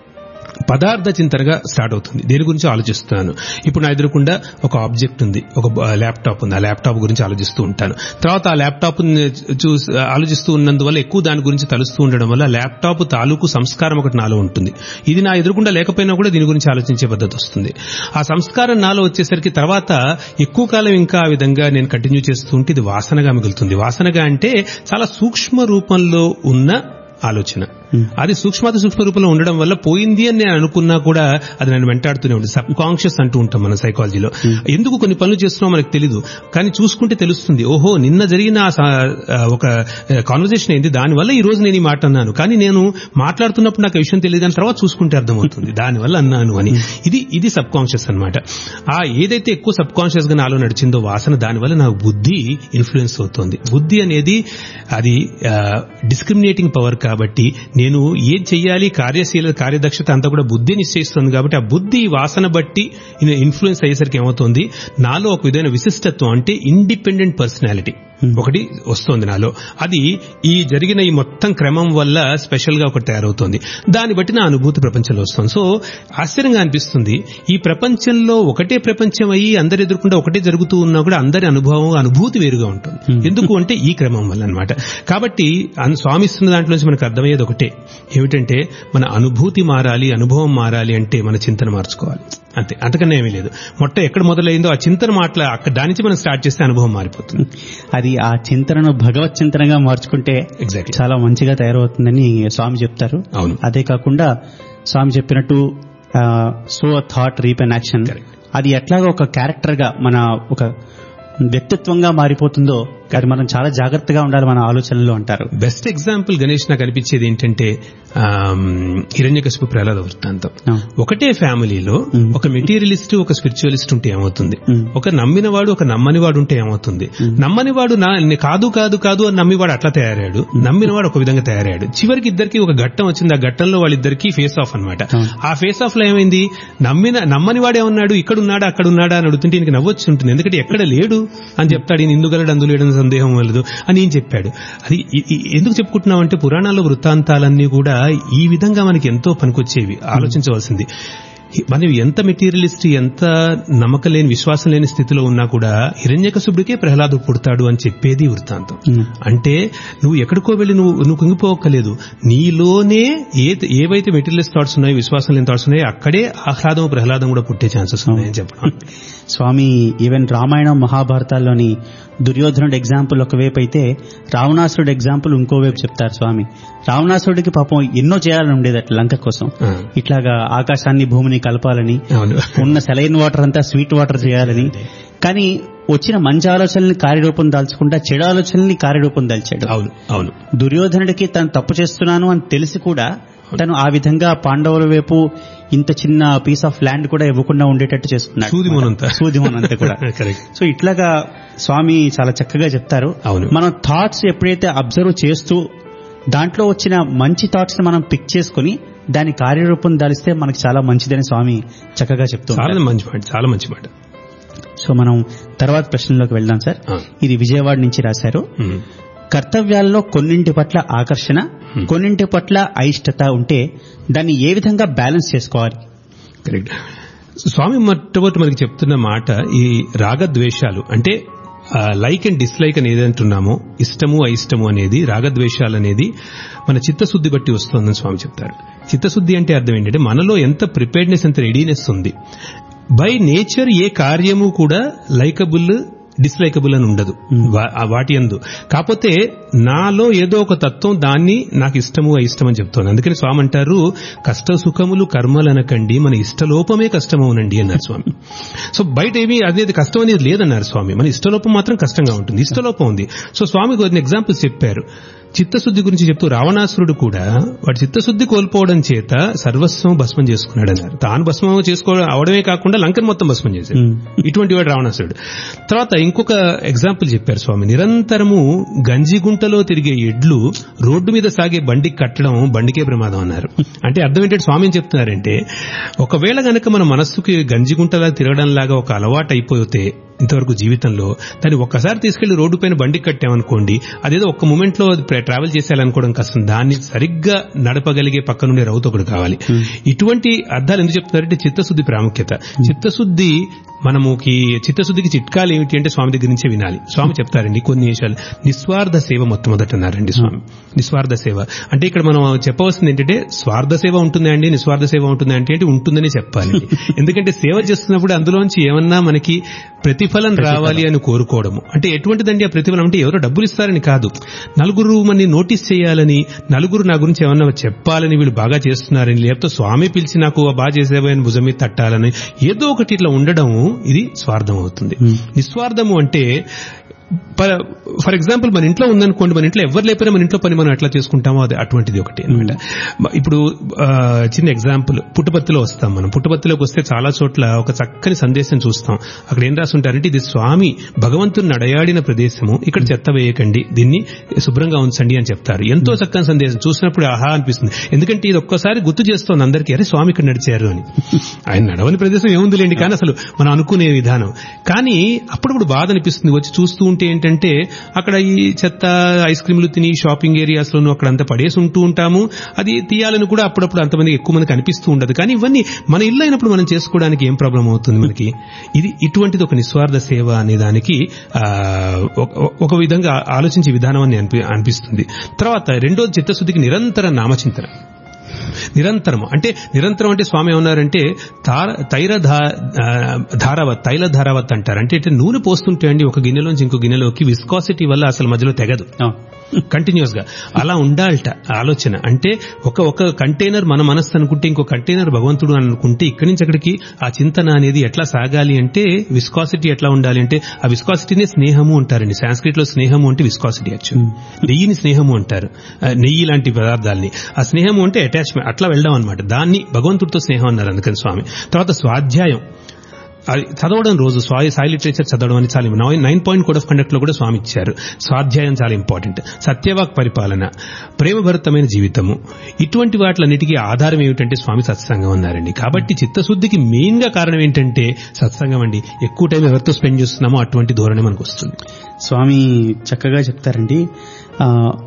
పదార్థ చింతనగా స్టార్ట్ అవుతుంది దేని గురించి ఆలోచిస్తున్నాను ఇప్పుడు నా ఎదురుకుండా ఒక ఆబ్జెక్ట్ ఉంది ఒక ల్యాప్టాప్ ఉంది ఆ ల్యాప్టాప్ గురించి ఆలోచిస్తూ ఉంటాను తర్వాత ఆ ల్యాప్టాప్ చూసి ఆలోచిస్తూ ఉన్నందువల్ల ఎక్కువ దాని గురించి తలుస్తూ ఉండడం వల్ల ల్యాప్టాప్ తాలూకు సంస్కారం ఒకటి నాలో ఉంటుంది ఇది నా ఎదురుకుండా లేకపోయినా కూడా దీని గురించి ఆలోచించే పద్ధతి వస్తుంది ఆ సంస్కారం నాలో వచ్చేసరికి తర్వాత ఎక్కువ కాలం ఇంకా ఆ విధంగా నేను కంటిన్యూ చేస్తూ ఉంటే ఇది వాసనగా మిగులుతుంది వాసనగా అంటే చాలా సూక్ష్మ రూపంలో ఉన్న ఆలోచన అది సూక్ష్మాతి సూక్ష్మ రూపంలో ఉండడం వల్ల పోయింది అని నేను అనుకున్నా కూడా అది నన్ను వెంటాడుతూనే ఉంది సబ్ కాన్షియస్ అంటూ ఉంటాం మన సైకాలజీలో ఎందుకు కొన్ని పనులు చేస్తున్నామో మనకు తెలియదు కానీ చూసుకుంటే తెలుస్తుంది ఓహో నిన్న జరిగిన ఆ సా- ఆ ఒక కాన్వర్జేషన్ ఏంది దానివల్ల ఈ రోజు నేను ఈ మాట అన్నాను కానీ నేను మాట్లాడుతున్నప్పుడు నాకు ఆ విషయం తెలియదు కానీ తర్వాత చూసుకుంటే అర్థమవుతుంది దానివల్ల అన్నాను అని ఇది ఇది సబ్ కాన్షియస్ అనమాట ఆ ఏదైతే ఎక్కువ సబ్ కాన్షియస్ గా నాలో నడిచిందో వాసన దానివల్ల నాకు బుద్ధి ఇన్ఫ్లుయెన్స్ అవుతుంది బుద్ధి అనేది అది డిస్క్రిమినేటింగ్ పవర్ కాబట్టి నేను ఏం చెయ్యాలి కార్యశీల కార్యదక్షత అంతా కూడా బుద్ధి నిశ్చయిస్తుంది కాబట్టి ఆ బుద్ధి వాసన బట్టి ఇన్ఫ్లుయెన్స్ అయ్యేసరికి ఏమవుతుంది నాలో ఒక విధమైన విశిష్టత్వం అంటే ఇండిపెండెంట్ పర్సనాలిటీ ఒకటి వస్తుంది నాలో అది ఈ జరిగిన ఈ మొత్తం క్రమం వల్ల స్పెషల్ గా ఒకటి తయారవుతుంది దాన్ని బట్టి నా అనుభూతి ప్రపంచంలో వస్తుంది సో ఆశ్చర్యంగా అనిపిస్తుంది ఈ ప్రపంచంలో ఒకటే ప్రపంచం అయ్యి అందరు ఎదుర్కొంటే ఒకటే జరుగుతూ ఉన్నా కూడా అందరి అనుభవం అనుభూతి వేరుగా ఉంటుంది ఎందుకు అంటే ఈ క్రమం వల్ల అనమాట కాబట్టి అన్- స్వామి ఇస్తున్న దాంట్లో నుంచి మనకు అర్థమయ్యేది ఒకటే ఏమిటంటే మన అనుభూతి మారాలి అనుభవం మారాలి అంటే మన చింతన మార్చుకోవాలి అంతే అంతకన్నా ఏమీ లేదు మొట్ట ఎక్కడ మొదలైందో ఆ చింతన మాటల అక్కడ దాని నుంచి మనం స్టార్ట్ చేస్తే అనుభవం మారిపోతుంది అది ఆ చింతనను భగవత్ చింతనగా మార్చుకుంటే ఎగ్జాక్ట్లీ చాలా మంచిగా తయారవుతుందని స్వామి చెప్తారు అవును అదే కాకుండా స్వామి చెప్పినట్టు sow thought reap and action Correct. అది ఎట్లాగా ఒక క్యారెక్టర్ గా మన ఒక వ్యక్తిత్వంగా మారిపోతుందో అది మనం చాలా జాగ్రత్తగా ఉండాలి మన ఆలోచనలో అంటారు బెస్ట్ ఎగ్జాంపుల్ గణేష్ నాకు అనిపించేది ఏంటంటే హిరణ్యకశిపు ప్రహ్లాద వృత్తాంతం ఆ. ఒకటే ఫ్యామిలీలో ఒక మెటీరియలిస్ట్ ఒక స్పిరిచువలిస్ట్ ఉంటే ఏమవుతుంది మ్మ్. ఒక నమ్మినవాడు ఒక నమ్మనివాడు ఉంటే ఏమవుతుంది నమ్మనివాడు నా నే- కాదు కాదు కాదు అని నమ్మివాడు అట్లా తయారయ్యాడు నమ్మినవాడు ఒక విధంగా తయారయ్యాడు చివరికి ఇద్దరికి ఒక ఘట్టం వచ్చింది ఆ ఘట్టంలో వాళ్ళిద్దరికి ఫేస్ ఆఫ్ అన్నమాట ఆ ఫేస్ ఆఫ్ లో ఏమైంది నమ్మిన నమ్మని వాడే ఉన్నాడు ఇక్కడ ఉన్నాడా అక్కడ ఉన్నాడా అని అడుగుతుంటే ఈయనకి నవ్వొచ్చి ఉంటుంది ఎందుకంటే ఎక్కడ లేడు అని చెప్తాడు ఈయన ఇందుగలడు అందు లేడని సందేహం వెళ్ళదు అని ఏం చెప్పాడు అది ఈ- ఈ- ఎందుకు చెప్పుకుంటున్నాం అంటే పురాణాల్లో వృత్తాంతాలన్నీ కూడా ఈ విధంగా మనకి ఎంతో పనికొచ్చేవి ఆలోచించవలసింది మనం ఎంత మెటీరియలిస్ట్ ఎంత నమ్మకం లేని విశ్వాసం లేని స్థితిలో ఉన్నా కూడా హిరణ్యకశుడికే ప్రహ్లాదు పుడతాడు అని చెప్పేది వృత్తాంతం మ్మ్. అంటే నువ్వు ఎక్కడికో వెళ్ళి నువ్వు నువ్వు కుంగిపోవక్కర్లేదు నీలోనే ఏ ఏవైతే మెటీరియలిస్ట్ థాట్స్ ఉన్నాయో విశ్వాసం లేని థాట్స్ ఉన్నాయో అక్కడే ఆహ్లాదం ప్రహ్లాదం కూడా పుట్టే ఛాన్సెస్ ఉన్నాయని చెప్పడం స్వామి ఈవెన్ రామాయణం మహాభారతాల్లోని దుర్యోధనుడు ఎగ్జాంపుల్ ఒకవైపు అయితే రావణాసురుడు ఎగ్జాంపుల్ ఇంకోవైపు చెప్తారు స్వామి రావణాసురుడికి పాపం ఎన్నో చేయాలని ఉండేది అట్లా లంక కోసం ఆ, ఇట్లాగా ఆకాశాన్ని భూమిని కలపాలని అవును ఉన్న సెలైన్ వాటర్ అంతా స్వీట్ వాటర్ చేయాలని కానీ వచ్చిన మంచి ఆలోచనల్ని కార్యరూపం దాల్చకుండా చెడు ఆలోచనల్ని కార్యరూపం దాల్చాడు అవును అవును దుర్యోధనుడికి తను తప్పు చేస్తున్నాను అని తెలిసి కూడా తను ఆ విధంగా పాండవుల వైపు ఇంత చిన్న పీస్ ఆఫ్ ల్యాండ్ కూడా ఇవ్వకుండా ఉండేటట్టు చేసుకున్నాడు సూదిమోనంతా. సూదిమోనంతా కూడా కరెక్ట్ సో ఇట్లాగా స్వామి చాలా చక్కగా చెప్తారు అవును. మనం థాట్స్ ఎప్పుడైతే అబ్జర్వ్ చేస్తూ దాంట్లో వచ్చిన మంచి థాట్స్ ని మనం పిక్ చేసుకుని దాని కార్యరూపం దాలిస్తే మనకి చాలా మంచిదని స్వామి చక్కగా చెప్తూ చాలా ఉంటారు. మంచి మాట చాలా మంచి మాట సో మనం తర్వాత ప్రశ్నలోకి వెళ్దాం సార్ ఆ. ఇది విజయవాడ నుంచి రాశారు ఉమ్. కర్తవ్యాల్లో కొన్నింటి పట్ల ఆకర్షణ కొన్నింటి పట్ల అయిష్టత ఉంటే దాన్ని ఏ విధంగా బ్యాలెన్స్ చేసుకోవాలి కరెక్ట్ స్వామి మొట్టమొదటి మనకి చెప్తున్న మాట ఈ రాగద్వేషాలు అంటే లైక్ అండ్ డిస్లైక్ అని ఏదంటున్నామో ఇష్టము అయిష్టము అనేది రాగద్వేషాలు అనేది మన చిత్తశుద్ధి బట్టి వస్తుందని స్వామి చెప్తారు చిత్తశుద్ధి అంటే అర్థం ఏంటంటే మనలో ఎంత ప్రిపేర్డ్నెస్ ఎంత రెడీనెస్ ఉంది బై నేచర్ ఏ కార్యము కూడా లైకబుల్ డిస్లైకబుల్ అని ఉండదు వా- ఆ వాటి అందు కాకపోతే నాలో ఏదో ఒక తత్వం దాన్ని నాకు ఇష్టము అయిష్టం అని చెప్తోంది అందుకని స్వామి అంటారు కష్ట సుఖములు కర్మలనకండి మన ఇష్టలోపమే కష్టమవునండి అన్నారు స్వామి సో బయట ఏమీ అనేది కష్టం అనేది లేదన్నారు స్వామి మన ఇష్టలోపం మాత్రం కష్టంగా ఉంటుంది ఇష్టలోపం ఉంది సో స్వామి కొన్ని ఎగ్జాంపుల్స్ చెప్పారు చిత్తశుద్ధి గురించి చెప్తూ రావణాసురుడు కూడా వాడి చిత్తశుద్ధి కోల్పోవడం చేత సర్వస్వం భస్మం చేసుకున్నాడు అన్నారు తాను భస్మం చేసుకోవడం అవడమే కాకుండా లంకను మొత్తం భస్మం చేశాడు ఇటువంటి వాడు రావణాసురుడు తర్వాత ఇంకొక ఎగ్జాంపుల్ చెప్పారు స్వామి నిరంతరము గంజిగుంటలో తిరిగే ఎడ్లు రోడ్డు మీద సాగే బండికి కట్టడం బండికే ప్రమాదం అన్నారు అంటే అర్థం ఏంటంటే స్వామి ఏం చెప్తున్నారంటే ఒకవేళ గనక మన మనస్సుకి గంజిగుంటలా తిరగడం లాగా ఒక అలవాటు అయిపోతే ఇంతవరకు జీవితంలో దాన్ని ఒక్కసారి తీసుకెళ్లి రోడ్డు పైన బండికి కట్టామనుకోండి అదేదో ఒక్క మూమెంట్ లో అది ప్ర- ట్రావెల్ చేసేయాలనుకోవడం కష్టం దాన్ని సరిగ్గా నడపగలిగే పక్కనుండే రౌతొకడు కావాలి ఇటువంటి అర్థాలు ఎందుకు చెప్తున్నారంటే చిత్తశుద్ధి ప్రాముఖ్యత చిత్తశుద్ధి మనముకి చిత్తశుద్ధికి చిట్కాలు ఏమిటి అంటే స్వామి దగ్గర నుంచే వినాలి స్వామి చెప్తారండి కొన్ని విషయాలు నిస్వార్థ సేవ మొట్టమొదట అన్నారండి స్వామి నిస్వార్థ సేవ అంటే ఇక్కడ మనం చెప్పవలసింది ఏంటంటే స్వార్థ సేవ ఉంటుందా అండి నిస్వార్థ సేవ ఉంటుందా అంటే ఏంటి ఉంటుందని చెప్పాలి ఎందుకంటే సేవ చేస్తున్నప్పుడు అందులోంచి ఏమన్నా మనకి ప్రతిఫలం రావాలి అని కోరుకోవడము అంటే ఎటువంటిదండి ఆ ప్రతిఫలం అంటే ఎవరో డబ్బులు ఇస్తారని కాదు నలుగురు మనని నోటీస్ చేయాలని నలుగురు నా గురించి ఏమన్నా చెప్పాలని వీళ్ళు బాగా చేస్తున్నారని లేకపోతే స్వామి పిలిచి నాకు బాగా చేసేవని భుజం మీద తట్టాలని ఏదో ఒకటి ఇట్లా ఉండడం ఇది స్వార్థం అవుతుంది నిస్వార్థము అంటే ఫర్ ఎగ్జాంపుల్ మన ఇంట్లో ఉందనుకోండి మన ఇంట్లో ఎవరు లేకపోయినా మన ఇంట్లో పని మనం ఎట్లా చేసుకుంటామో అది అటువంటిది ఒకటి అనమాట ఇప్పుడు ఆ, చిన్న ఎగ్జాంపుల్ పుట్టపర్తిలో వస్తాం మనం పుట్టపర్తిలోకి వస్తే చాలా చోట్ల ఒక చక్కని సందేశం చూస్తాం అక్కడ ఏం రాసి ఉంటారంటే ఇది స్వామి భగవంతుని నడయాడిన ప్రదేశము ఇక్కడ చెత్త వేయకండి దీన్ని శుభ్రంగా ఉంచండి అని చెప్తారు ఎంతో చక్కని సందేశం చూసినప్పుడు ఆహా అనిపిస్తుంది ఎందుకంటే ఇది ఒక్కసారి గుర్తు చేస్తోంది అందరికీ అరే స్వామి ఇక్కడ నడిచారు అని ఆయన నడవని ప్రదేశం ఏముందిలేండి కానీ అసలు మనం అనుకునే విధానం కానీ అప్పుడప్పుడు బాధ అనిపిస్తుంది వచ్చి చూస్తూ ఉంటే ఏంటంటే అక్కడ ఈ చెత్త ఐస్ క్రీమ్లు తిని షాపింగ్ ఏరియాస్ లోను అక్కడ అంతా పడేసి ఉంటూ ఉంటాము అది తీయాలని కూడా అప్పుడప్పుడు అంతమంది ఎక్కువ మందికి అనిపిస్తూ ఉండదు కానీ ఇవన్నీ మన ఇల్లు అయినప్పుడు మనం చేసుకోవడానికి ఏం ప్రాబ్లం అవుతుంది మనకి ఇది ఇటువంటిది ఒక నిస్వార్థ సేవ అనే దానికి ఆ, ఒక- ఒక విధంగా ఆలోచించే విధానం అని అనిపి- అనిపిస్తుంది తర్వాత రెండోది చిత్తశుద్ధికి నిరంతర నామచింతన నిరంతరం అంటే నిరంతరం అంటే స్వామి ఏమన్నారంటే తార తైర ధా- ఆ, ధారావత్ తైల ధారావత్ అంటారు అంటే ఇట్లా నూనె పోస్తుంటే అండి ఒక గిన్నెలోంచి ఇంకో గిన్నెలోకి విస్కాసిటీ వల్ల అసలు మధ్యలో తెగదు కంటిన్యూస్ గా అలా ఉండాలట ఆలోచన అంటే ఒక ఒక కంటైనర్ మన మనస్సు అనుకుంటే ఇంకో కంటైనర్ భగవంతుడు అని అనుకుంటే ఇక్కడి నుంచి అక్కడికి ఆ చింతన అనేది ఎట్లా సాగాలి అంటే విస్కాసిటీ ఎట్లా ఉండాలి అంటే ఆ విస్కాసిటీనే స్నేహము అంటారండి సాంస్క్రిట్ లో స్నేహము అంటే విస్కాసిటీ అచ్చు నెయ్యిని స్నేహము అంటారు ఆ, నెయ్యి లాంటి పదార్థాలని ఆ స్నేహము అంటే అటాచ్మెంట్ అట్లా వెళ్ళడం అనమాట దాన్ని భగవంతుడితో స్నేహం అన్నారు అందుకని స్వామి తర్వాత స్వాధ్యాయం అది చదవడం రోజు స్వాయి సాయి లిటరేచర్ చదవడం అని చాలా nine- nine point code of conduct లో కూడా స్వామి ఇచ్చారు స్వాధ్యాయం చాలా ఇంపార్టెంట్ సత్యవాక్ పరిపాలన ప్రేమభరితమైన జీవితము ఇటువంటి వాటిలన్నిటికీ ఆధారం ఏమిటంటే స్వామి సత్సంగం అన్నారండి కాబట్టి చిత్తశుద్ధికి మెయిన్ గా కారణం ఏంటంటే సత్సంగం అండి ఎక్కువ టైం ఎవరితో స్పెండ్ చేస్తున్నామో అటువంటి ధోరణి మనకు వస్తుంది స్వామి చక్కగా చెప్తారండి ఆ,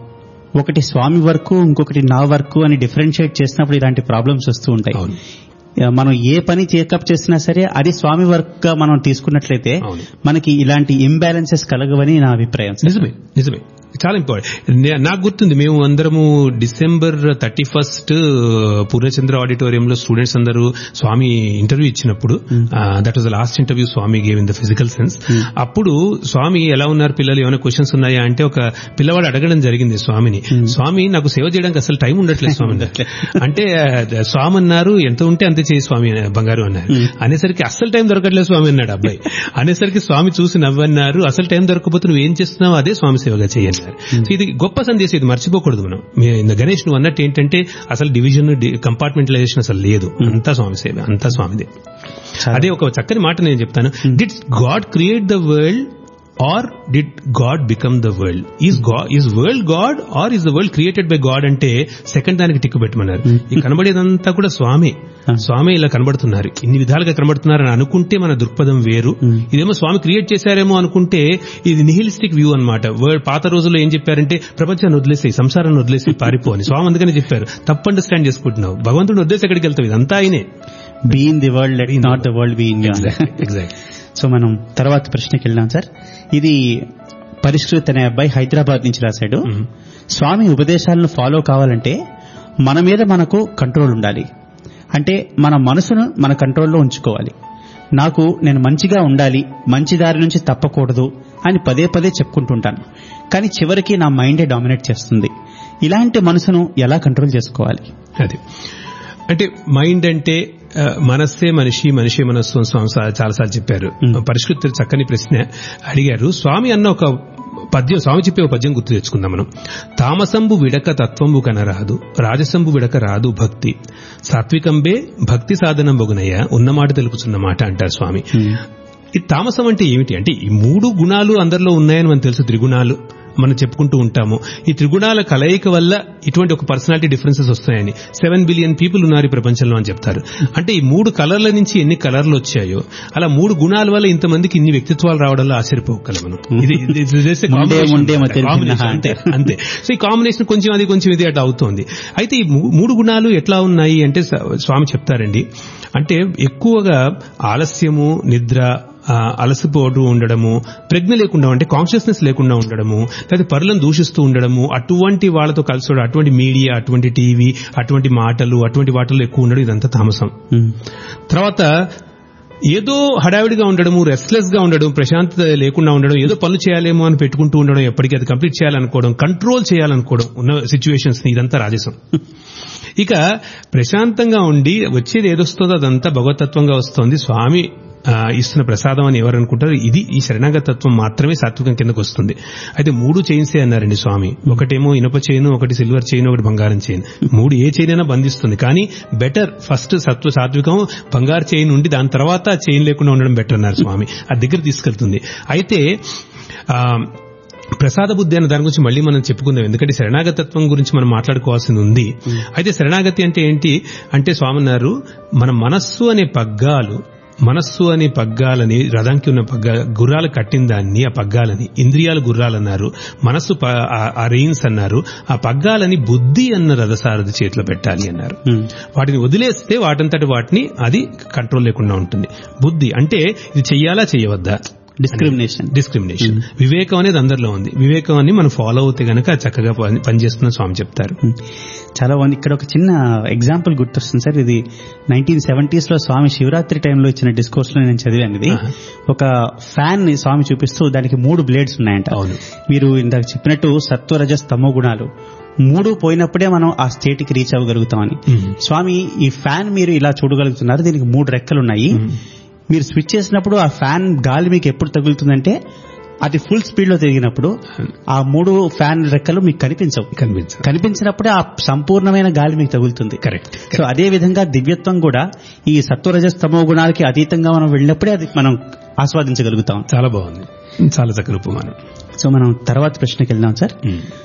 ఒకటి స్వామి వర్క్ ఇంకొకటి నా వర్క్ అని డిఫరెన్షియేట్ చేసినప్పుడు ఇలాంటి ప్రాబ్లమ్స్ వస్తూ ఉంటాయి అవును ఆ, మనం ఏ పని టేకప్ చేసినా సరే అది స్వామి వర్క్ గా మనం తీసుకున్నట్లయితే అవును. మనకి ఇలాంటి ఇంబ్యాలెన్సెస్ కలగవని నా అభిప్రాయం సార్. నిజమే నిజమే చాలా ఇంపార్టెంట్ నాకు గుర్తుంది మేము అందరము డిసెంబర్ థర్టీ ఫస్ట్ పూర్ణచంద్ర ఆడిటోరియంలో స్టూడెంట్స్ అందరూ స్వామి ఇంటర్వ్యూ ఇచ్చినప్పుడు that was the last interview Swami gave in the physical sense అప్పుడు స్వామి ఎలా ఉన్నారు పిల్లలు ఏమైనా క్వశ్చన్స్ ఉన్నాయా అంటే ఒక పిల్లవాడు అడగడం జరిగింది స్వామిని స్వామి నాకు సేవ చేయడానికి అసలు టైం ఉండట్లేదు స్వామి అన్నారు. అంటే ఆ, స్వామి అన్నారు ఎంత ఉంటే అంతే చేయి స్వామి అనే- బంగారు అన్నారు అనేసరికి అస్సలు టైం దొరకట్లేదు స్వామి అన్నాడు అబ్బాయి అనేసరికి స్వామి చూసి నవ్వన్నారు అసలు టైం దొరకకపోతే నువ్వు ఏం చేస్తున్నావు అదే స్వామి సేవగా చేయాలి సో ఇది గొప్ప సందేశం ఇది మర్చిపోకూడదు మనం మీ- ఇంద గణేష్ నువ్వు అన్నట్టు ఏంటంటే అసలు డివిజన్ కంపార్ట్మెంటలైజేషన్ అసలు లేదు అంతా స్వామి సేవ అంతా స్వామిదే అదే ఒక చక్కని మాట నేను చెప్తాను did God create the world or did God become the world is God is world God or is the world created by God అంటే సెకండ్ దానికి టిక్కు పెట్టమన్నారు ఈ కనబడేదంతా కూడా స్వామి స్వామి ఇలా కనబడుతున్నారు ఇన్ని విధాలుగా కనబడుతున్నారు అని అనుకుంటే మన దృక్పథం వేరు ఇదేమో స్వామి క్రియేట్ చేశారేమో అనుకుంటే ఇది నిహిలిస్టిక్ వ్యూ అనమాట వరల్డ్ పాత రోజుల్లో ఏం చెప్పారంటే ప్రపంచాన్ని వదిలేసి సంసారాన్ని వదిలేసి పారిపో అని స్వామి అందుకని చెప్పారు తప్పు అండర్స్టాండ్ చేసుకుంటున్నావు భగవంతుడిని వదిలేసి ఎక్కడికి వెళ్తావు ఇదంతా ఆయనే be in the world let not the world be in you exact so మనం తర్వాత ప్రశ్నకి వెళ్దాం సార్ ఇది పరిష్కృత్ అనే అబ్బాయి హైదరాబాద్ నుంచి రాశాడు స్వామి ఉపదేశాలను ఫాలో కావాలంటే మన మీద మనకు కంట్రోల్ ఉండాలి అంటే మన మనసును మన కంట్రోల్లో ఉంచుకోవాలి నాకు నేను మంచిగా ఉండాలి మంచి దారి నుంచి తప్పకూడదు అని పదే పదే చెప్పుకుంటుంటాను కానీ చివరికి నా మైండే డామినేట్ చేస్తుంది ఇలాంటి మనసును ఎలా కంట్రోల్ చేసుకోవాలి అది అంటే మైండ్ అంటే ఆ, మనస్సే మనిషి మనిషి మనస్సు అని స్వామి సా- చాలాసార్లు చెప్పారు పరిష్కృత చక్కని ప్రశ్న అడిగారు స్వామి అన్న ఒక పద్యం స్వామి చెప్పే ఒక పద్యం గుర్తు తెచ్చుకుందాం మనం తామసంబు విడక తత్వంబు కనరాదు రాజసంబు విడక రాదు భక్తి సాత్వికంబే భక్తి సాధనం బొగునయ్య ఉన్నమాట తెలుపుతున్న మాట అంటారు స్వామి ఈ తామసం అంటే ఏమిటి అంటే ఈ మూడు గుణాలు అందరిలో ఉన్నాయని మనకు తెలుసు త్రిగుణాలు మనం చెప్పుకుంటూ ఉంటాము ఈ త్రిగుణాల కలయిక వల్ల ఇటువంటి ఒక పర్సనాలిటీ డిఫరెన్సెస్ వస్తాయని సెవెన్ బిలియన్ పీపుల్ ఉన్నారు ఈ ప్రపంచంలో అని చెప్తారు అంటే ఈ మూడు కలర్ల నుంచి ఎన్ని కలర్లు వచ్చాయో అలా మూడు గుణాల వల్ల ఇంతమందికి ఇన్ని వ్యక్తిత్వాలు రావడంలో ఆశ్చర్యపోగలం మనం ఇది ఇది- ఇది చేసే ముందే combination ముందే అన్నమాట. మధ్య Combination భిన్నః అంతే అంతే సో ఈ కాంబినేషన్ కొంచెం అది కొంచెం ఇది అట్లా అవుతోంది అయితే ఈ మూ- మూడు గుణాలు ఎట్లా ఉన్నాయి అంటే స- స్వామి చెప్తారండి అంటే ఎక్కువగా ఆలస్యము నిద్ర ఆ, అలసిపోతూ ఉండడము ప్రజ్ఞ లేకుండా అంటే కాన్షియస్నెస్ లేకుండా ఉండడము లేదా పరులను దూషిస్తూ ఉండడము అటువంటి వాళ్ళతో కలిసి ఉండడం, అటువంటి మీడియా అటువంటి టీవీ అటువంటి మాటలు అటువంటి వాటిల్లో ఎక్కువ ఉండడం ఇదంతా తామసం ఉమ్. తర్వాత ఏదో హడావిడిగా ఉండడము రెస్ట్లెస్ గా ఉండడం ప్రశాంతత లేకుండా ఉండడం ఏదో పనులు చేయాలేమో అని పెట్టుకుంటూ ఉండడం ఎప్పటికీ అది కంప్లీట్ చేయాలనుకోవడం కంట్రోల్ చేయాలనుకోవడం ఉన్న సిచ్యువేషన్స్ ని ఇదంతా రాజసం ఇక ప్రశాంతంగా ఉండి వచ్చేది ఏదొస్తుందో అదంతా భగవతత్వంగా వస్తోంది స్వామి ఆ, ఇస్తున్న ప్రసాదం అని ఎవరు అనుకుంటారు ఇది ఈ శరణాగతత్వం మాత్రమే సాత్వికం కిందకు వస్తుంది అయితే మూడు చైన్సే అన్నారండి స్వామి ఒకటేమో ఇనుప చైన్ ఒకటి సిల్వర్ చైన్ ఒకటి బంగారం చైన్ మూడు ఏ చైన్ అయినా బంధిస్తుంది కానీ బెటర్ ఫస్ట్ సత్వ సాత్వికం బంగారు చైన్ ఉండి దాని తర్వాత చైన్ లేకుండా ఉండడం బెటర్ అన్నారు స్వామి అది దగ్గర తీసుకెళ్తుంది అయితే ఆ, ప్రసాద బుద్ధి అన్న దాని గురించి మళ్ళీ మనం చెప్పుకుందాం ఎందుకంటే శరణాగతత్వం గురించి మనం మాట్లాడుకోవాల్సింది ఉంది అయితే శరణాగతి అంటే ఏంటి అంటే స్వామి అన్నారు మన మనస్సు అనే పగ్గాలు మనస్సు అనే పగ్గాలని రథంకి ఉన్న పగ్గా గుర్రాలు కట్టిన దాన్ని ఆ పగ్గాలని ఇంద్రియాలు గుర్రాలు అన్నారు మనస్సు ప- ఆ- ఆ రెయిన్స్ అన్నారు ఆ పగ్గాలని బుద్ధి అన్న రథసారథి చేతిలో పెట్టాలి అన్నారు ఉమ్. వాటిని వదిలేస్తే వాటంతటి వాటిని అది కంట్రోల్ లేకుండా ఉంటుంది బుద్ధి అంటే ఇది చెయ్యాలా చేయవద్దా డిస్క్రిమినేషన్ డిస్క్రిమినేషన్ వివేకం అనేది అందరిలో ఉంది వివేకం అని మనం ఫాలో అవుతే గనక చక్కగా పని- పనిచేస్తున్న స్వామి చెప్తారు ఉమ్. చాలా బాగుంది ఇక్కడ ఒక చిన్న ఎగ్జాంపుల్ గుర్తొస్తుంది సార్ ఇది నైన్టీన్ సెవెంటీస్ లో స్వామి శివరాత్రి టైంలో ఇచ్చిన డిస్కోర్స్ లో నేను చదివాను ఇది ఆహా. ఒక ఫ్యాన్ ని స్వామి చూపిస్తూ దానికి మూడు బ్లేడ్స్ ఉన్నాయంట అవును. మీరు ఇందాక చెప్పినట్టు సత్వరజస్ తమో గుణాలు మూడు పోయినప్పుడే మనం ఆ స్టేట్ కి రీచ్ అవ్వగలుగుతామని మ్మ్. స్వామి ఈ ఫ్యాన్ మీరు ఇలా చూడగలుగుతున్నారు దీనికి మూడు రెక్కలు ఉన్నాయి మీరు స్విచ్ చేసినప్పుడు ఆ ఫ్యాన్ గాలి మీకు ఎప్పుడు తగులుతుందంటే అది ఫుల్ స్పీడ్ లో తిరిగినప్పుడు ఆ మూడు ఫ్యాన్ రెక్కలు మీకు కనిపించవు కనిపించదు కనిపించినప్పుడే ఆ సంపూర్ణమైన గాలి మీకు తగులుతుంది కరెక్ట్ సో అదే విధంగా దివ్యత్వం కూడా ఈ సత్వరజస్తమో గుణాలకి అతీతంగా మనం వెళ్ళినప్పుడే అది మనం ఆస్వాదించగలుగుతాం చాలా బాగుంది చాలా చక్కని ఉపమానం సో మనం తర్వాత ప్రశ్నకి వెళ్దాం సార్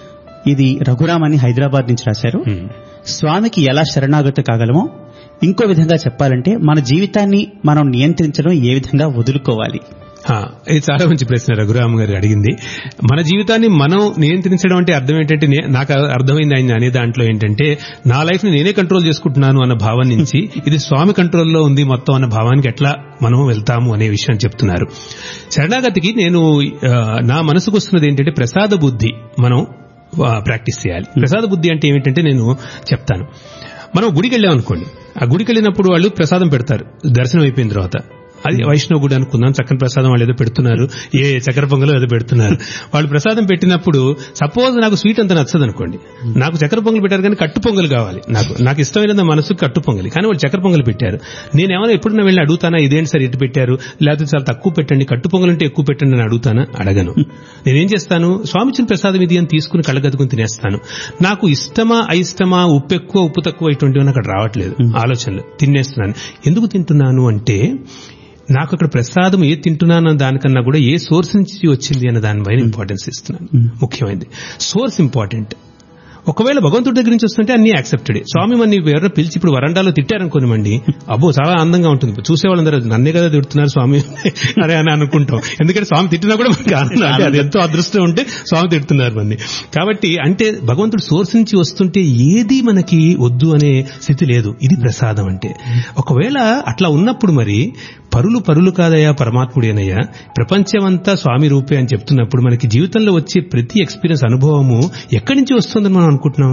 ఇది రఘురామ్ అని హైదరాబాద్ నుంచి రాశారు స్వామికి ఎలా శరణాగతి కాగలమో ఇంకో విధంగా చెప్పాలంటే మన జీవితాన్ని మనం నియంత్రించడం ఏ విధంగా వదులుకోవాలి ఆ, ఇది చాలా మంచి ప్రశ్న రఘురామ్ గారు అడిగింది మన జీవితాన్ని మనం నియంత్రించడం అంటే అర్థం ఏంటంటే నే- నాకు అర్థమైంది ఆయన అనే దాంట్లో ఏంటంటే నా లైఫ్ ని నేనే కంట్రోల్ చేసుకుంటున్నాను అన్న భావం నుంచి ఇది స్వామి కంట్రోల్లో ఉంది మొత్తం అన్న భావానికి ఎట్లా మనం వెళ్తాము అనే విషయం చెప్తున్నారు శరణాగతికి నేను ఆ, నా మనసుకు వస్తున్నది ఏంటంటే ప్రసాద బుద్ధి మనం ఆ, ప్రాక్టీస్ చేయాలి ప్రసాద బుద్ధి అంటే ఏమిటంటే నేను చెప్తాను మనం గుడికి వెళ్ళాం అనుకోండి ఆ గుడికి వెళ్ళినప్పుడు వాళ్ళు ప్రసాదం పెడతారు దర్శనం అయిపోయిన తర్వాత అది వైష్ణవ గుడి అనుకుందాం చక్కని ప్రసాదం వాళ్ళు ఏదో పెడుతున్నారు ఏ చక్కెర పొంగలో ఏదో పెడుతున్నారు వాళ్ళు ప్రసాదం పెట్టినప్పుడు సపోజ్ నాకు స్వీట్ అంత నచ్చదు అనుకోండి నాకు చక్కెర పొంగల్ పెట్టారు కానీ కట్టు పొంగల్ కావాలి నాకు నాకు ఇష్టమైన మనసు కట్టు పొంగలి కానీ వాళ్ళు చక్కెర పొంగల్ పెట్టారు నేనేమైనా ఎప్పుడైనా వెళ్ళి అడుగుతానా ఇదేంటి సార్ ఇటు పెట్టారు లేకపోతే చాలా తక్కువ పెట్టండి కట్టు పొంగల్ అంటే ఎక్కువ పెట్టండి అని అడుగుతానా అడగను నేనేం చేస్తాను స్వామి ఇచ్చిన ప్రసాదం ఇది అని తీసుకుని కళ్ళగదుకుని తినేస్తాను నాకు ఇష్టమా అయిష్టమా ఉప్పు ఎక్కువ ఉప్పు తక్కువ ఇటువంటివి అక్కడ రావట్లేదు ఆలోచనలు తినేస్తున్నాను ఎందుకు తింటున్నాను అంటే నాకు అక్కడ ప్రసాదం ఏ తింటున్నాను అన్న దానికన్నా కూడా ఏ సోర్స్ నుంచి వచ్చింది అన్న దానిపైన ఇంపార్టెన్స్ ఇస్తున్నాను ముఖ్యమైనది సోర్స్ ఇంపార్టెంట్ ఒకవేళ భగవంతుడి దగ్గర నుంచి వస్తుంటే అన్ని యాక్సెప్టెడ్ స్వామి మన ఎవరైనా పిలిచి ఇప్పుడు వరండాలో తిట్టారనుకోనివ్వండి అబ్బో చాలా ఆనందంగా ఉంటుంది చూసే వాళ్ళందరూ నన్నే కదా తిడుతున్నారు స్వామి అరే అని అనుకుంటాం ఎందుకంటే స్వామి తిట్టినా కూడా మనకి ఆనందం అంటే అది ఎంతో అదృష్టం ఉంటే స్వామి తిడుతున్నారు మంది కాబట్టి అంటే భగవంతుడు సోర్స్ నుంచి వస్తుంటే ఏది మనకి వద్దు అనే స్థితి లేదు ఇది ప్రసాదం అంటే ఒకవేళ అట్లా ఉన్నప్పుడు మరి పరులు పరులు కాదయ్యా పరమాత్ముడేనయ్యా ప్రపంచమంతా స్వామి రూపే అని చెప్తున్నప్పుడు మనకి జీవితంలో వచ్చే ప్రతి ఎక్స్పీరియన్స్ అనుభవము ఎక్కడి నుంచి వస్తుందని మనం అనుకుంటున్నాం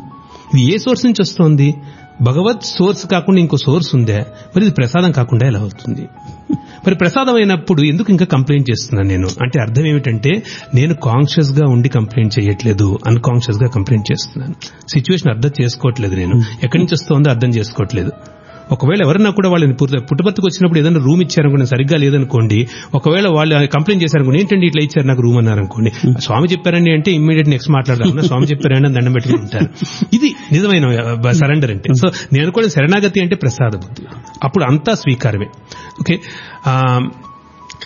ఇది ఏ సోర్స్ నుంచి వస్తోంది భగవత్ సోర్స్ కాకుండా ఇంకో సోర్స్ ఉందే మరి ఇది ప్రసాదం కాకుండా ఎలా అవుతుంది మరి ప్రసాదం అయినప్పుడు ఎందుకు ఇంకా కంప్లైంట్ చేస్తున్నాను నేను అంటే అర్థం ఏమిటంటే నేను కాన్షియస్ గా ఉండి కంప్లైంట్ చేయట్లేదు అన్కాన్షియస్ గా కంప్లైంట్ చేస్తున్నాను సిచ్యువేషన్ అర్థం చేసుకోవట్లేదు నేను ఎక్కడి నుంచి వస్తుందో అర్థం చేసుకోవట్లేదు ఒకవేళ ఎవరన్నా కూడా వాళ్ళని పుట్ట- పుట్టపర్తికి వచ్చినప్పుడు ఏదైనా రూమ్ ఇచ్చారనుకోండి సరిగ్గా లేదనుకోండి ఒకవేళ వాళ్ళు కంప్లైంట్ చేశారనుకోండి ఏంటండి ఇట్లా ఇచ్చారు నాకు రూమ్ అన్నారనుకోండి స్వామి చెప్పారండి అంటే ఇమ్మీడియట్ నెక్స్ట్ మాట్లాడారు స్వామి చెప్పారండి అని దండం పెట్టుకుని ఉంటారు ఇది నిజమైన సరెండర్ అంటే సో నేను కూడా శరణాగతి అంటే ప్రసాద బుద్ధి అప్పుడు అంతా స్వీకారమే ఓకే ఆ,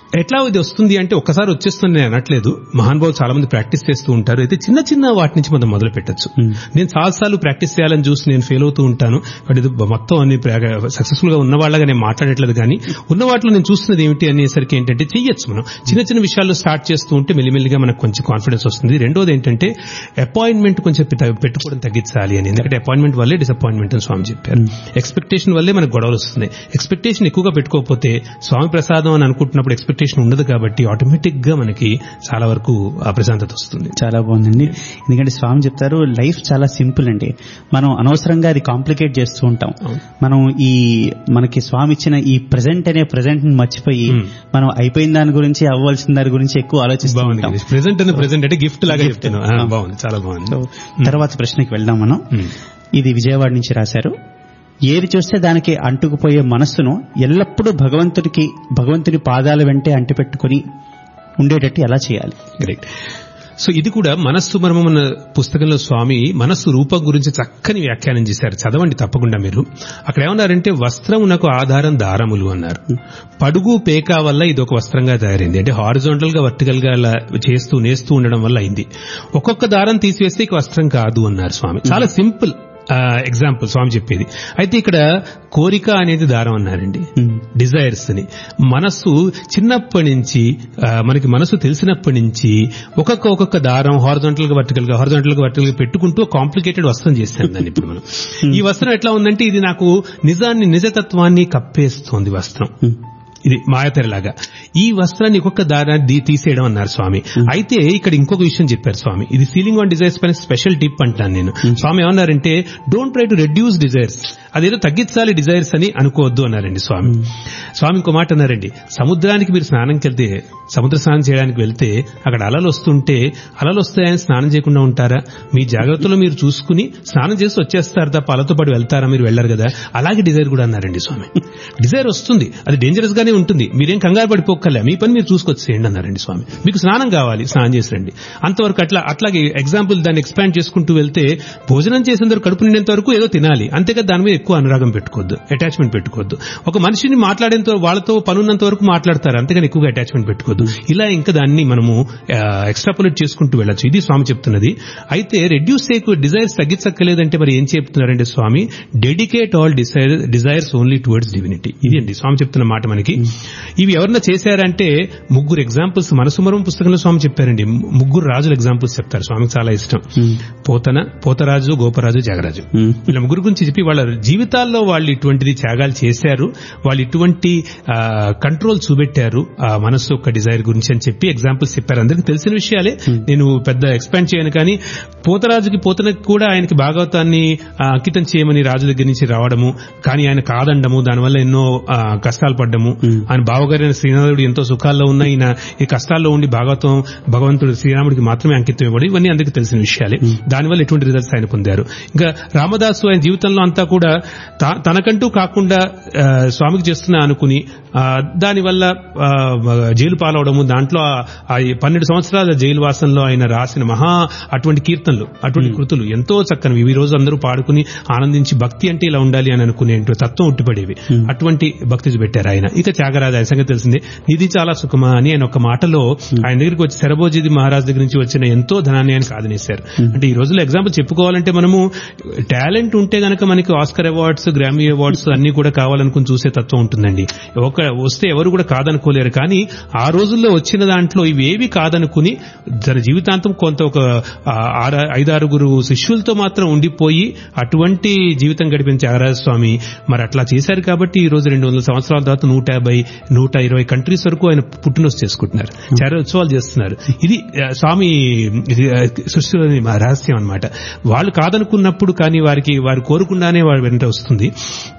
ఎట్లా ఇది వస్తుంది అంటే ఒక్కసారి వచ్చేస్తుంది నేను అనట్లేదు మహానుభావులు చాలా మంది ప్రాక్టీస్ చేస్తూ ఉంటారు అయితే చిన్న చిన్న వాటి నుంచి మనం మొదలు పెట్టచ్చు నేను చాలాసార్లు ప్రాక్టీస్ చేయాలని చూసి నేను ఫెయిల్ అవుతూ ఉంటాను బట్ ఇది మొత్తం అన్ని సక్సెస్ఫుల్ గా ఉన్న వాళ్ళగా నేను మాట్లాడట్లేదు కానీ ఉన్న వాటిలో నేను చూస్తున్నది ఏమిటి అనేసరికి ఏంటంటే చెయ్యొచ్చు మనం చిన్న చిన్న విషయాల్లో స్టార్ట్ చేస్తూ ఉంటే మెల్లిమెల్లిగా మనకు కొంచెం కాన్ఫిడెన్స్ వస్తుంది రెండోది ఏంటంటే అపాయింట్మెంట్ కొంచెం పె- పెట్టుకోవడం తగ్గించాలి అని ఎందుకంటే అపాయింట్మెంట్ వల్లే డిసప్పాయింట్మెంట్ అని స్వామి చెప్పారు ఎక్స్పెక్టేషన్ వల్లే మనకు గొడవలు వస్తున్నాయి ఎక్స్పెక్టేషన్ ఎక్కువగా పెట్టుకోకపోతే స్వామి ప్రసాదం అని అనుకుంటున్నప్పుడు ఎక్స్పెక్టేషన్ ఉండదు కాబట్టి ఆటోమేటిక్ గా మనకి చాలా వరకు ఆ ప్రశాంతత వస్తుంది చాలా బాగుందండి ఎందుకంటే స్వామి చెప్తారు లైఫ్ చాలా సింపుల్ అండి మనం అనవసరంగా అది కాంప్లికేట్ చేస్తూ ఉంటాం మనం ఈ మనకి స్వామి ఇచ్చిన ఈ ప్రజెంట్ అనే ప్రజెంట్ మర్చిపోయి Hmm. మనం అయిపోయిన దాని గురించి అవ్వాల్సిన దాని గురించి ఎక్కువ ఆలోచిస్తూ ఉంటాం బాగుంది ప్రెసెంట్ అని ప్రెసెంట్ అంటే గిఫ్ట్ లాగా చెప్తాను ఆ, బాగుంది చాలా బాగుంది సో తర్వాత ప్రశ్నకి వెళ్దాం మనం Hmm. ఇది విజయవాడ నుంచి రాశారు ఏది చూస్తే దానికి అంటుకుపోయే మనస్సును ఎల్లప్పుడూ భగవంతుడికి భగవంతుని పాదాల వెంటే అంటిపెట్టుకుని ఉండేటట్టు ఎలా చేయాలి గ్రేట్ సో ఇది కూడా మనస్సు మర్మం అన్న పుస్తకంలో స్వామి మనస్సు రూపం గురించి చక్కని వ్యాఖ్యానం చేశారు చదవండి తప్పకుండా మీరు అక్కడ ఏమన్నారంటే వస్త్రమునకు ఆధారం దారములు అన్నారు పడుగు పేక వల్ల ఇది ఒక వస్త్రంగా తయారైంది అంటే హారిజోంటల్ గా వర్టికల్ గా అలా చేస్తూ నేస్తూ ఉండడం వల్ల అయింది ఒక్కొక్క దారం తీసివేస్తే ఇక వస్త్రం కాదు అన్నారు స్వామి చాలా సింపుల్ ఎగ్జాంపుల్ స్వామి చెప్పేది అయితే ఇక్కడ కోరిక అనేది దారం అన్నారండి డిజైర్స్ అని మనస్సు చిన్నప్పటి నుంచి ఆ, మనకి మనసు తెలిసినప్పటి నుంచి ఒక్కొక్క ఒక్కొక్క దారం హారిజాంటల్ గా వర్టికల్ గా హారిజాంటల్ గా వర్టికల్ గా పెట్టుకుంటూ కాంప్లికేటెడ్ వస్త్రం చేశాను దాన్ని ఇప్పుడు మనం ఈ వస్త్రం ఎట్లా ఉందంటే ఇది నాకు నిజాన్ని నిజతత్వాన్ని కప్పేస్తోంది వస్త్రం ఇది మాయతెరలాగా ఈ వస్త్రాన్ని ఒక్కొక్క దారాన్ని దీ- తీసేయడం అన్నారు స్వామి అయితే ఇక్కడ ఇంకొక విషయం చెప్పారు స్వామి ఇది సీలింగ్ ఆన్ డిజైర్స్ పైన స్పెషల్ టిప్ అంటాను నేను స్వామి ఏమన్నారంటే don't try to reduce desires అదేదో తగ్గించాలి డిజైర్స్ అని అనుకోవద్దు అన్నారండి స్వామి స్వామి ఇంకో మాట అన్నారండి సముద్రానికి మీరు స్నానంకి వెళ్తే సముద్ర స్నానం చేయడానికి వెళ్తే అక్కడ అలలు వస్తుంటే అలలు వస్తాయని స్నానం చేయకుండా ఉంటారా మీ జాగ్రత్తలో మీరు చూసుకుని స్నానం చేసి వచ్చేస్తారు తప్ప అలతో పాటు వెళ్తారా మీరు వెళ్ళరు కదా అలాగే డిజైర్ కూడా అన్నారండి స్వామి డిజైర్ వస్తుంది అది డేంజరస్ గానే ఉంటుంది మీరేం కంగారు పడిపోక్కర్లే మీ పని మీరు చూసుకొచ్చేయండి అన్నారండి స్వామి మీకు స్నానం కావాలి స్నానం చేసి రండి అంతవరకు అట్లా అట్లాగే ఎగ్జాంపుల్ దాన్ని ఎక్స్పాండ్ చేసుకుంటూ వెళ్తే భోజనం చేసిన తర్వాత కడుపు నిండేంత వరకు ఏదో తినాలి అంతేగా దాని మీద ఎక్కువ అనురాగం పెట్టుకోవద్దు అటాచ్మెంట్ పెట్టుకోవద్దు ఒక మనిషిని మాట్లాడేంత వాళ్ళతో పనున్నంత వరకు మాట్లాడతారు అంతేగాని ఎక్కువగా అటాచ్మెంట్ పెట్టుకోవద్దు ఇలా ఇంకా దాన్ని మనము ఎక్స్ట్రాపులేట్ చేసుకుంటూ వెళ్ళొచ్చు ఇది స్వామి చెప్తున్నది అయితే రెడ్యూస్ చేయకు డిజైర్స్ తగ్గించక్కలేదంటే మరి ఏం చెప్తున్నారంటే Swami dedicate all desire desires only towards divinity ఇది అండి స్వామి చెప్తున్న మాట మనకి ఇవి ఎవరన్నా చేశారంటే ముగ్గురు ఎగ్జాంపుల్స్ మనసుమరం పుస్తకంలో స్వామి చెప్పారండి ముగ్గురు రాజుల ఎగ్జాంపుల్స్ చెప్తారు స్వామికి చాలా ఇష్టం పోతన పోతరాజు గోపరాజు జగరాజు వీళ్ళ ముగ్గురు గురించి చెప్పి వాళ్ళ జీవితాల్లో వాళ్ళు ఇటువంటిది త్యాగాలు చేశారు వాళ్ళు ఇటువంటి కంట్రోల్ చూపెట్టారు ఆ మనస్సు యొక్క డిజైర్ గురించి అని చెప్పి ఎగ్జాంపుల్స్ చెప్పారు అందరికి తెలిసిన విషయాలే నేను పెద్ద ఎక్స్పాండ్ చేయను కానీ పోతరాజుకి పోతనకి కూడా ఆయనకి భాగవతాన్ని ఆ, అంకితం చేయమని రాజు దగ్గర నుంచి రావడము కానీ ఆయన కాదండము దానివల్ల ఎన్నో ఆ, కష్టాలు పడ్డము ఆయన బావగారైన శ్రీనాథుడు ఎంతో సుఖాల్లో ఉన్న ఈయన ఈ కష్టాల్లో ఉండి భాగవతం భగవంతుడు శ్రీరాముడికి మాత్రమే అంకితం ఇవ్వడం ఇవన్నీ అందరికీ తెలిసిన విషయాలే దానివల్ల ఎటువంటి రిజల్ట్స్ ఆయన పొందారు ఇంకా రామదాసు ఆయన జీవితంలో అంతా కూడా తా- తనకంటూ కాకుండా ఆ, స్వామికి చేస్తున్నా అనుకుని ఆ, దానివల్ల ఆ, జైలు పాలవడము దాంట్లో ఆ- ఆ ఈ పన్నెండు సంవత్సరాల జైలు వాసంలో ఆయన రాసిన మహా అటువంటి కీర్తనలు అటువంటి కృతులు ఎంతో చక్కనివి ఈ రోజు అందరూ పాడుకుని ఆనందించి భక్తి అంటే ఇలా ఉండాలి అని అనుకునే తత్వం ఉట్టిపడేవి అటువంటి భక్తి చూపెట్టారు ఆయన ఇక త్యాగరాజు ఆయన సంగతి తెలిసిందే నిధి చాలా సుఖమా అని ఆయన ఒక మాటలో ఆయన దగ్గరికి వచ్చి శరభోజిది మహారాజ్ దగ్గర నుంచి వచ్చిన ఎంతో ధనాన్ని ఆయన కాదనేశారు అంటే ఈ రోజుల్లో ఎగ్జాంపుల్ చెప్పుకోవాలంటే మనము టాలెంట్ ఉంటే గనక మనకి ఆస్కర్ అవార్డ్స్ గ్రామీ అవార్డ్స్ అన్ని కూడా కావాలనుకుని చూసే తత్వం ఉంటుందండి ఒక వస్తే ఎవరు కూడా కాదనుకోలేరు కానీ ఆ రోజుల్లో వచ్చిన దాంట్లో ఇవేవి కాదనుకుని తన జీవితాంతం కొంత ఒక ఆ, ఆర- ఐదారుగురు శిష్యులతో మాత్రం ఉండిపోయి అటువంటి జీవితం గడిపిన త్యాగరాజ స్వామి మరి అట్లా చేశారు కాబట్టి ఈ రోజు రెండు వందల సంవత్సరాల తర్వాత నూట యాభై నూట ఇరవై కంట్రీస్ వరకు ఆయన పుట్టినరోజు చేసుకుంటున్నారు చాలా ఉత్సవాలు చేస్తున్నారు ఇది ఆ, స్వామి ఇది ఆ, సృష్టిలోని మా రహస్యం అన్నమాట వాళ్ళు కాదనుకున్నప్పుడు కానీ వారికి వారు కోరుకుండానే వారి వెంట వస్తుంది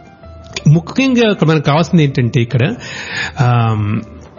ముఖ్యంగా ఇక్కడ మనకు కావాల్సింది ఏంటంటే ఇక్కడ ఆమ్,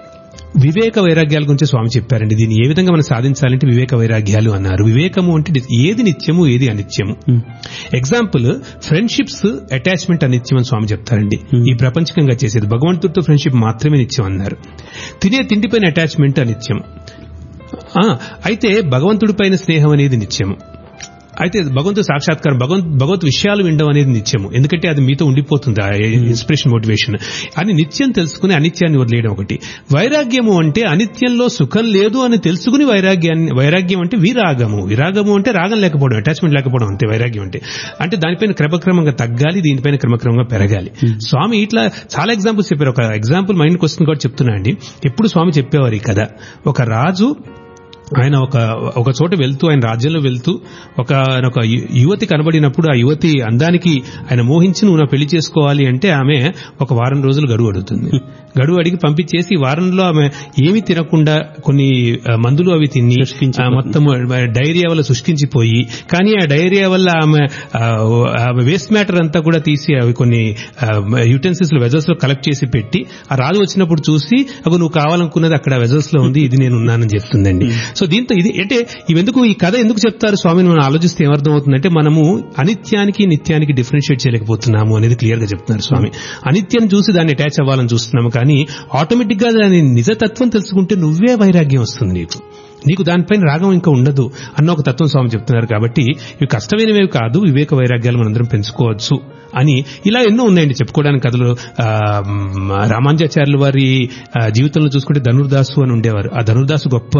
వివేక వైరాగ్యాల గురించి స్వామి చెప్పారండి దీన్ని ఏ విధంగా మనం సాధించాలంటే వివేక వైరాగ్యాలు అన్నారు వివేకము అంటే ని- ఏది నిత్యము ఏది అనిత్యము ఎగ్జాంపుల్ ఫ్రెండ్షిప్స్ అటాచ్మెంట్ అనిత్యం అని స్వామి చెప్తారండి ఈ ప్రపంచకంగా చేసేది భగవంతుడితో ఫ్రెండ్షిప్ మాత్రమే నిత్యం అన్నారు తినే తిండిపైన అటాచ్మెంట్ అనిత్యం ఆ, అయితే భగవంతుడిపైన స్నేహం అనేది నిత్యము అయితే భగవంతు సాక్షాత్కారం భగవంత్ భగవత్ విషయాలు వినడం అనేది నిత్యము ఎందుకంటే అది మీతో ఉండిపోతుంది ఆ ఇన్స్పిరేషన్ మోటివేషన్ అని నిత్యం తెలుసుకుని అనిత్యాన్ని వదిలేయడం ఒకటి వైరాగ్యము అంటే అనిత్యంలో సుఖం లేదు అని తెలుసుకుని వైరాగ్యాన్ని వైరాగ్యం అంటే విరాగము విరాగము అంటే రాగం లేకపోవడం అటాచ్మెంట్ లేకపోవడం అంతే వైరాగ్యం అంటే అంటే దానిపైన క్రమక్రమంగా తగ్గాలి దీనిపైన క్రమక్రమంగా పెరగాలి స్వామి ఇట్లా చాలా ఎగ్జాంపుల్స్ చెప్పారు ఒక ఎగ్జాంపుల్ మైండ్కి వస్తుంది కూడా చెప్తున్నా అండి ఎప్పుడు స్వామి చెప్పేవారు ఈ కథ ఒక రాజు ఆయన ఒక ఒక చోట వెళ్తూ ఆయన రాజ్యంలో వెళ్తూ ఒక ఆయన ఒక యు- యువతి కనబడినప్పుడు ఆ యువతి అందానికి ఆయన మోహించి నువ్వు నా పెళ్లి చేసుకోవాలి అంటే ఆమె ఒక వారం రోజులు గడువు అడుగుతుంది గడువు అడిగి పంపించేసి ఈ వారంలో ఆమె ఏమీ తినకుండా కొన్ని ఆ, మందులు అవి తిని ఆ, మొత్తం డైరియా వల్ల శుష్కించిపోయి కానీ ఆ డైరియా వల్ల ఆమె ఆ, ఆమె వేస్ట్ మ్యాటర్ అంతా కూడా తీసి అవి కొన్ని యూటెన్సిల్స్ వెజల్స్ లో కలెక్ట్ చేసి పెట్టి ఆ రాజు వచ్చినప్పుడు చూసి అవి నువ్వు కావాలనుకున్నది అక్కడ వెజల్స్ లో ఉంది ఇది నేను ఉన్నానని చెప్తుందండి సో దీంతో ఇది అంటే ఇవెందుకు ఈ కథ ఎందుకు చెప్తారు స్వామిని మనం ఆలోచిస్తే ఏమర్థం అవుతుందంటే మనము అనిత్యానికి నిత్యానికి డిఫరెన్షియేట్ చేయలేకపోతున్నాము అనేది క్లియర్ గా చెప్తున్నారు స్వామి అనిత్యాన్ని చూసి దాన్ని అటాచ్ అవ్వాలని చూస్తున్నాము కానీ ఆటోమేటిక్ గా దాని నిజతత్వం తెలుసుకుంటే నువ్వే వైరాగ్యం వస్తుంది నీకు నీకు దానిపైన రాగం ఇంకా ఉండదు అన్న ఒక తత్వం స్వామి చెప్తున్నారు కాబట్టి ఇవి కష్టమైనవి కాదు వివేక వైరాగ్యాలు మనందరం పెంచుకోవచ్చు అని ఇలా ఎన్నో ఉన్నాయండి చెప్పుకోవడానికి కథలు ఆ, మ్, రామానుజాచార్యుల వారి ఆ, జీవితంలో చూసుకుంటే ధనుర్దాసు అని ఉండేవారు ఆ ధనుర్దాసు గొప్ప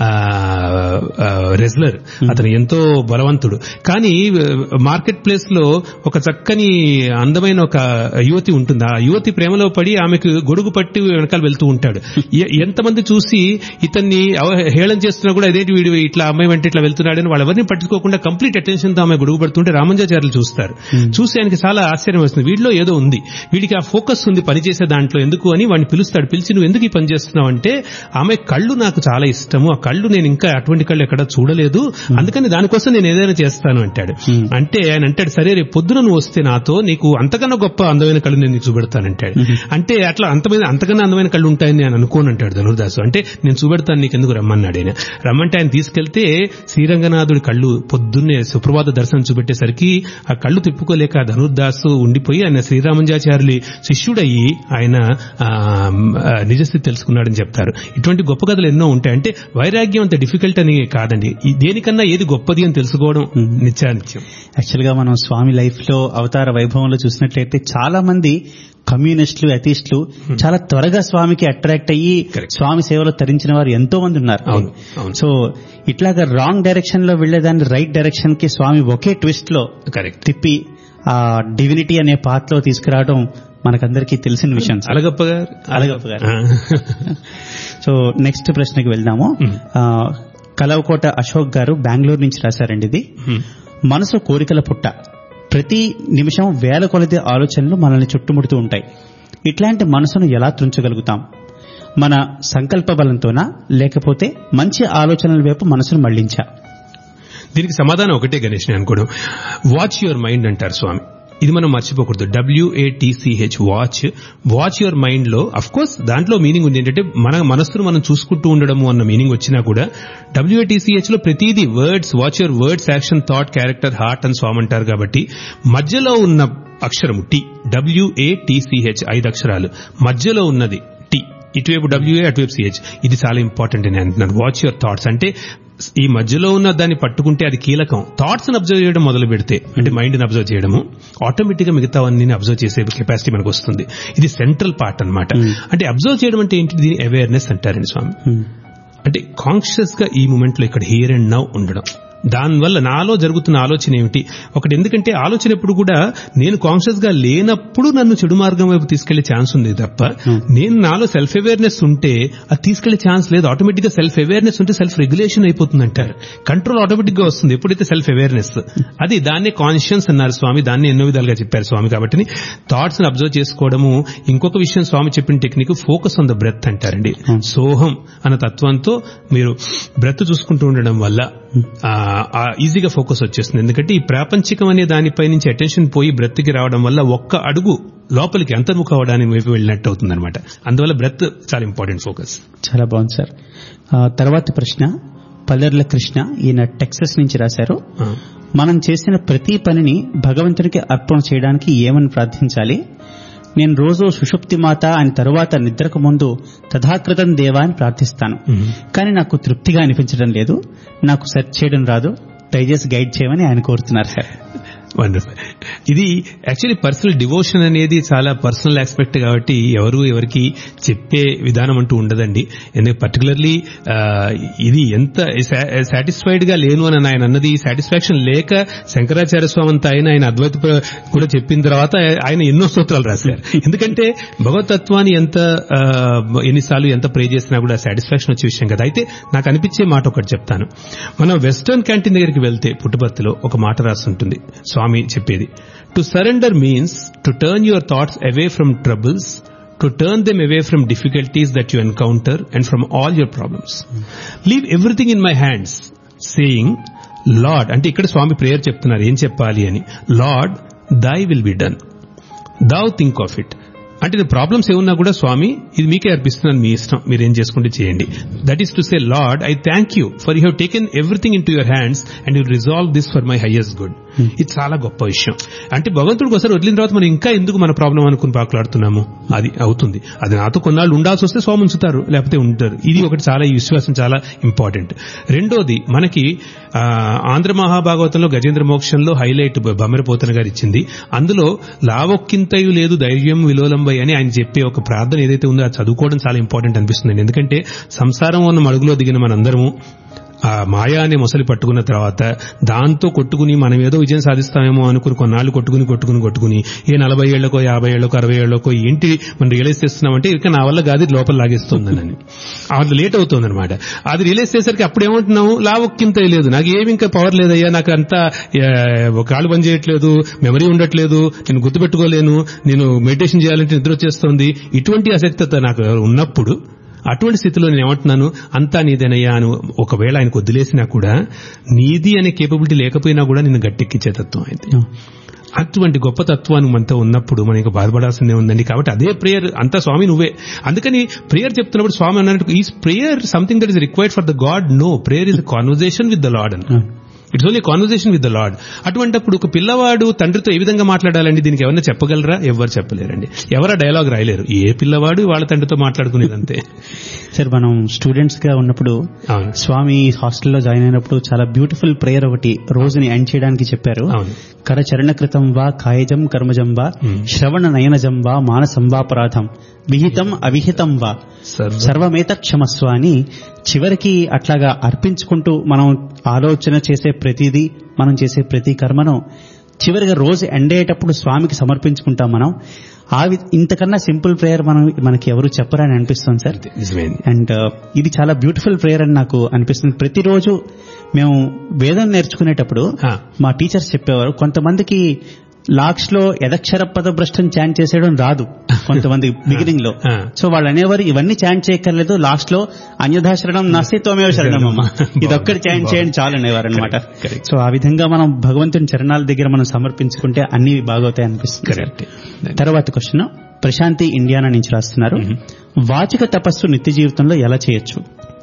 రెజ్లర్ అతను ఎంతో బలవంతుడు కానీ మార్కెట్ ప్లేస్ లో ఒక చక్కని అందమైన ఒక యువతి ఉంటుంది ఆ యువతి ప్రేమలో పడి ఆమెకు గొడుగు పట్టి వెనకాల వెళ్తూ ఉంటాడు ఎ- ఎంతమంది చూసి ఇతన్ని అవ- హేళన చేస్తున్నా కూడా ఇదేంటి వీడు ఇట్లా అమ్మాయి వెంట ఇట్లా వెళ్తున్నాడని వాళ్ళెవరిని పట్టించుకోకుండా కంప్లీట్ అటెన్షన్ తో ఆమె గొడుగు పడుతుంటే రామంజాచార్యులు చూస్తారు చూసి ఆయనకి చాలా ఆశ్చర్యం వస్తుంది వీడిలో ఏదో ఉంది వీడికి ఆ ఫోకస్ ఉంది పని చేసే దాంట్లో ఎందుకు అని వాడిని పిలుస్తాడు పిలిచి నువ్వు ఎందుకు ఈ పని చేస్తున్నావు అంటే ఆమె కళ్ళు నాకు చాలా ఇష్టము ఆ కళ్ళు నేను ఇంకా అటువంటి కళ్ళు ఎక్కడ చూడలేదు అందుకని దానికోసం నేను ఏదైనా చేస్తాను అంటాడు అంటే ఆయన అంటాడు సరే రేపు పొద్దున నువ్వు వస్తే నాతో నీకు అంతకన్నా గొప్ప అందమైన కళ్ళు నేను నీకు చూపెడతానంటాడు అంటే అట్లా అంతమైన అంతకన్నా అందమైన కళ్ళు ఉంటాయని నేను అనుకోను అంటాడు ధనుర్దాసు అంటే నేను చూపెడతాను నీకు ఎందుకు రమ్మన్నాడు ఆయన రమ్మంటే ఆయన తీసుకెళ్తే శ్రీరంగనాథుడి కళ్ళు పొద్దున్నే సుప్రభాత దర్శనం చూపెట్టేసరికి ఆ కళ్ళు తిప్పుకోలేక ఆ ధనుర్దాసు ఉండిపోయి ఆయన శ్రీరామంజాచార్యులి శిష్యుడయ్యి ఆయన ఆ, ఆ, నిజస్థితి తెలుసుకున్నాడని చెప్తారు ఇటువంటి గొప్ప కథలు ఎన్నో ఉంటాయి అంటే వైరాగ్యం అంత డిఫికల్ట్ అని కాదండి ఈ దేనికన్నా ఏది గొప్పది అని తెలుసుకోవడం నిత్యానిత్యం యాక్చువల్ గా మనం స్వామి లైఫ్ లో అవతార వైభవంలో చూసినట్లయితే చాలా మంది కమ్యూనిస్టులు అతీస్టులు చాలా త్వరగా స్వామికి అట్రాక్ట్ అయ్యి Correct. స్వామి సేవలో తరించిన వారు ఎంతో మంది ఉన్నారు అవును, అవును. సో ఇట్లాగా రాంగ్ డైరెక్షన్ లో వెళ్లేదాన్ని రైట్ డైరెక్షన్ కి స్వామి ఒకే ట్విస్ట్ లో కరెక్ట్ తిప్పి ఆ డివినిటీ అనే పాత్రలో తీసుకురావడం మనకందరికీ తెలిసిన విషయం సార్. అలగప్ప గారు అలగప్ప గారు. ఆ. సో నెక్స్ట్ ప్రశ్నకి వెళ్దాము Hmm. ఆ, కలవకోట అశోక్ గారు బెంగళూరు నుంచి రాశారండి ఇది హ్మ్. మనసు కోరికల పుట్ట ప్రతి నిమిషం వేల కొలది ఆలోచనలు మనల్ని చుట్టుముడుతూ ఉంటాయి ఇట్లాంటి మనసును ఎలా తుంచగలుగుతాం మన సంకల్ప బలంతోనా లేకపోతే మంచి ఆలోచనల వైపు మనసును మళ్లించా దీనికి సమాధానం ఒకటే గణేష్ నేను అనుకోవడం వాచ్ యువర్ మైండ్ అంటారు స్వామి ఇది మనం మర్చిపోకూడదు W A T C H watch watch your mind లో అఫ్ కోర్స్ దాంట్లో మీనింగ్ ఉంది ఏంటంటే మన మనస్సును మనం చూసుకుంటూ ఉండడము అన్న మీనింగ్ వచ్చినా కూడా డబ్ల్యూఏటిసిహెచ్ లో ప్రతిదీ words watch your words action thought character heart అని స్వామి అంటారు కాబట్టి మధ్యలో ఉన్న అక్షరము టి డబ్ల్యూఏటిసిహెచ్ ఐదు అక్షరాలు మధ్యలో ఉన్నది టి ఇటువైపు డబ్ల్యూఏ అటువైపు సిహెచ్ ఇది చాలా ఇంపార్టెంట్ అని అంటున్నాను వాచ్ యువర్ థాట్స్ అంటే ఈ మధ్యలో ఉన్న దాన్ని పట్టుకుంటే అది కీలకం థాట్స్ ని అబ్జర్వ్ చేయడం మొదలు పెడితే అంటే మైండ్ ని అబ్జర్వ్ చేయడము ఆటోమేటిక్ గా మిగతావన్నీ అబ్జర్వ్ చేసే కెపాసిటీ మనకు వస్తుంది ఇది సెంట్రల్ పార్ట్ అన్నమాట అంటే అబ్జర్వ్ చేయడం అంటే ఏంటి దీని అవేర్నెస్ అంటారండి స్వామి అంటే కాన్షియస్ గా ఈ మూమెంట్ లో ఇక్కడ హియర్ అండ్ నౌ ఉండడం దానివల్ల నాలో జరుగుతున్న ఆలోచన ఏమిటి ఒకటి ఎందుకంటే ఆలోచన ఎప్పుడు కూడా నేను కాన్షియస్ గా లేనప్పుడు నన్ను చెడు మార్గం వైపు తీసుకెళ్లే ఛాన్స్ ఉంది తప్ప నేను నాలో సెల్ఫ్ అవేర్నెస్ ఉంటే అది తీసుకెళ్లే ఛాన్స్ లేదు ఆటోమేటిక్ గా సెల్ఫ్ అవేర్నెస్ ఉంటే సెల్ఫ్ రెగ్యులేషన్ అయిపోతుంది అంటారు కంట్రోల్ ఆటోమేటిక్ గా వస్తుంది ఎప్పుడైతే సెల్ఫ్ అవేర్నెస్ అది దాన్నే కాన్షియన్స్ అన్నారు స్వామి దాన్ని ఎన్నో విధాలుగా చెప్పారు స్వామి కాబట్టి థాట్స్ ని అబ్జర్వ్ చేసుకోవడము ఇంకొక విషయం స్వామి చెప్పిన technique focus on the breath అంటారండి సోహం అన్న తత్వంతో మీరు బ్రెత్ చూసుకుంటూ ఉండడం వల్ల ఆ, ఆ ఈజీగా ఫోకస్ వచ్చేస్తుంది ఎందుకంటే ఈ ప్రాపంచికం అనే దానిపై నుంచి అటెన్షన్ పోయి బ్రెత్కి రావడం వల్ల ఒక్క అడుగు లోపలికి అంతర్ముఖ అవడానికి వైపు వెళ్ళినట్టు అవుతుంది అనమాట అందువల్ల బ్రెత్ చాలా ఇంపార్టెంట్ ఫోకస్ చాలా బాగుంది సార్ ఆ, తర్వాతి ప్రశ్న పల్లెర్ల కృష్ణ ఈయన టెక్సస్ నుంచి రాశారు మనం చేసిన ప్రతి పనిని భగవంతుడికి అర్పణ చేయడానికి ఏమని ప్రార్థించాలి నేను రోజు సుషుప్తి మాత అని తరువాత నిద్రకు ముందు తథాకృతం దేవా అని ప్రార్థిస్తాను కానీ నాకు తృప్తిగా అనిపించడం లేదు నాకు సెర్చ్ చేయడం రాదు దయచేసి గైడ్ చేయమని ఆయన కోరుతున్నారు సార్ వండర్ఫుల్ ఇది యాక్చువల్లీ పర్సనల్ డివోషన్ అనేది చాలా పర్సనల్ ఆస్పెక్ట్ కాబట్టి ఎవరు ఎవరికి చెప్పే విధానం అంటూ ఉండదండి ఎందుకంటే పర్టికులర్లీ ఇది ఎంత సాటిస్ఫైడ్ గా లేను అని ఆయన అన్నది సాటిస్ఫాక్షన్ లేక శంకరాచార్య స్వామి అంతా ఆయన ఆయన అద్వైత ప్ర- కూడా చెప్పిన తర్వాత ఆయన ఎన్నో స్తోత్రాలు రాశారు ఎందుకంటే భగవతత్వాన్ని ఎంత ఆ, ఎన్నిసార్లు ఎంత ప్రే చేసినా కూడా సాటిస్ఫాక్షన్ వచ్చే విషయం కదా అయితే నాకు అనిపించే మాట ఒకటి చెప్తాను మనం వెస్టర్న్ క్యాంటీన్ దగ్గరికి వెళ్తే పుట్టుపర్తిలో ఒక మాట రాస్తుంటుంది స్వామి చెప్పేది to surrender means to turn your thoughts away from troubles to turn them away from difficulties that you encounter and from all your problems leave everything in my hands saying Lord అంటే ఇక్కడ స్వామి prayer చెప్తున్నారు ఏం చెప్పాలి అని Lord thy will be done thou think of it అంటే problems ఏమున్నా కూడా స్వామి ఇది మీకే అర్పిస్తున్నాను మీ ఇష్టం మీరు ఏం చేసుకుంటే చేయండి that is to say Lord I thank you for you have taken everything into your hands and you resolve this for my highest good ఇది చాలా గొప్ప విషయం అంటే భగవంతుడికి ఒకసారి వదిలిన తర్వాత మనం ఇంకా ఎందుకు మన ప్రాబ్లం అనుకుని పాకులాడుతున్నాము అది అవుతుంది అది నాతో కొన్నాళ్ళు ఉండాల్సి వస్తే స్వామి ఉంచుతారు లేకపోతే ఉంటారు ఇది ఒకటి చాలా ఈ విశ్వాసం చాలా ఇంపార్టెంట్ రెండోది మనకి ఆ, ఆంధ్ర మహాభాగవతంలో గజేంద్ర మోక్షంలో హైలైట్ బమ్మెరపోతన గారు ఇచ్చింది అందులో లావొక్కింతయు లేదు ధైర్యం విలోలంబై అని ఆయన చెప్పే ఒక ప్రార్థన ఏదైతే ఉందో అది చదువుకోవడం చాలా ఇంపార్టెంట్ అనిపిస్తుంది ఎందుకంటే సంసారం ఉన్న మడుగులో దిగిన మనందరము ఆ మాయా అనే మొసలి పట్టుకున్న తర్వాత దాంతో కొట్టుకుని మనం ఏదో విజయం సాధిస్తామేమో అనుకుని కొన్నాళ్ళు కొట్టుకుని కొట్టుకుని కొట్టుకుని ఏ నలభై ఏళ్లకో యాభై ఏళ్లకో అరవై ఏళ్లకో ఏంటి మనం రియలైజ్ చేస్తున్నామంటే ఇక నా వల్ల కాదు ఇది లోపల లాగేస్తుందని అది లేట్ అవుతుంది అనమాట అది రియలైజ్ చేసరికి అప్పుడు ఏమంటున్నాము లావొక్కింత లేదు నాకు ఏమి ఇంకా పవర్ లేదయ్యా నాకు అంతా ఆ, కాళ్ళు పని చేయట్లేదు మెమరీ ఉండట్లేదు నేను గుర్తుపెట్టుకోలేను నేను మెడిటేషన్ చేయాలంటే నిద్ర వచ్చేస్తుంది ఇటువంటి అసక్తత నాకు ఉన్నప్పుడు అటువంటి స్థితిలో నేను ఏమంటున్నాను అంతా నీదేనయ్యా అని ఒకవేళ ఆయనకు వదిలేసినా కూడా నీది అనే కేపబిలిటీ లేకపోయినా కూడా నిన్ను గట్టెక్కించే తత్వం అయితే అటువంటి గొప్ప తత్వాన్ని మనతో ఉన్నప్పుడు మనం ఇంకా బాధపడాల్సిందే ఉందండి కాబట్టి అదే ప్రేయర్ అంతా స్వామి నువ్వే అందుకని ప్రేయర్ చెప్తున్నప్పుడు స్వామి అన్నట్టు ఈ prayer something that is required for the God no prayer is conversation with the Lord అని it's only conversation with the Lord అటువంటప్పుడు ఒక పిల్లవాడు తండ్రితో ఏ విధంగా మాట్లాడాలండి దీనికి ఎవరైనా చెప్పగలరా ఎవరు చెప్పలేరండి ఎవరా డైలాగ్ రాయలేరు ఏ పిల్లవాడు వాళ్ళ తండ్రితో మాట్లాడుకునేదంతే సార్ మనం స్టూడెంట్స్ గా ఉన్నప్పుడు అవును స్వామి హాస్టల్లో జాయిన్ అయినప్పుడు చాలా బ్యూటిఫుల్ ప్రేయర్ ఒకటి రోజుని ఎండ్ చేయడానికి చెప్పారు అవును కరచరణ కృతం వా కాయజం కర్మజం వా శ్రవణ నయనజం వా మానసం వాపరాధం విహితం అవిహితం వా సర్వ సర్వమేత క్షమస్వ అని చివరికి అట్లాగా అర్పించుకుంటూ మనం ఆలోచన చేసే ప్రతిదీ మనం చేసే ప్రతి కర్మను చివరిగా రోజు ఎండ్ అయ్యేటప్పుడు స్వామికి సమర్పించుకుంటాం మనం ఆ వి- ఇంతకన్నా సింపుల్ ప్రేయర్ మనం మనకి ఎవరు చెప్పరని అనిపిస్తుంది సార్ నిజమేంది అండ్ ఇది చాలా బ్యూటిఫుల్ ప్రేయర్ అని నాకు అనిపిస్తుంది ప్రతిరోజు మేము వేదం నేర్చుకునేటప్పుడు ఆ. మా టీచర్స్ చెప్పేవారు కొంతమందికి లాక్స్ లో ఎదక్షర పద భ్రష్టం చాంట్ చేసేయడం రాదు కొంతమంది బిగినింగ్ లో ఆ. సో వాళ్ళు అనేవారు ఇవన్నీ చాంట్ చేయక్కర్లేదు లాస్ట్ లో అన్యథా శరణం నాస్తి తోమేవ శరణం అమ్మ ఇదొక్కటి చాంట్ చేయండి చాలు అనేవారు అనమాట Correct, correct. సో ఆ విధంగా మనం భగవంతుని చరణాల దగ్గర మనం సమర్పించుకుంటే అన్ని బాగవుతాయి అనిపిస్తుంది కరెక్ట్ తర్వాత క్వశ్చన్ ప్రశాంతి ఇండియానా నుంచి రాస్తున్నారు వాచిక తపస్సు నిత్య జీవితంలో ఎలా చేయొచ్చు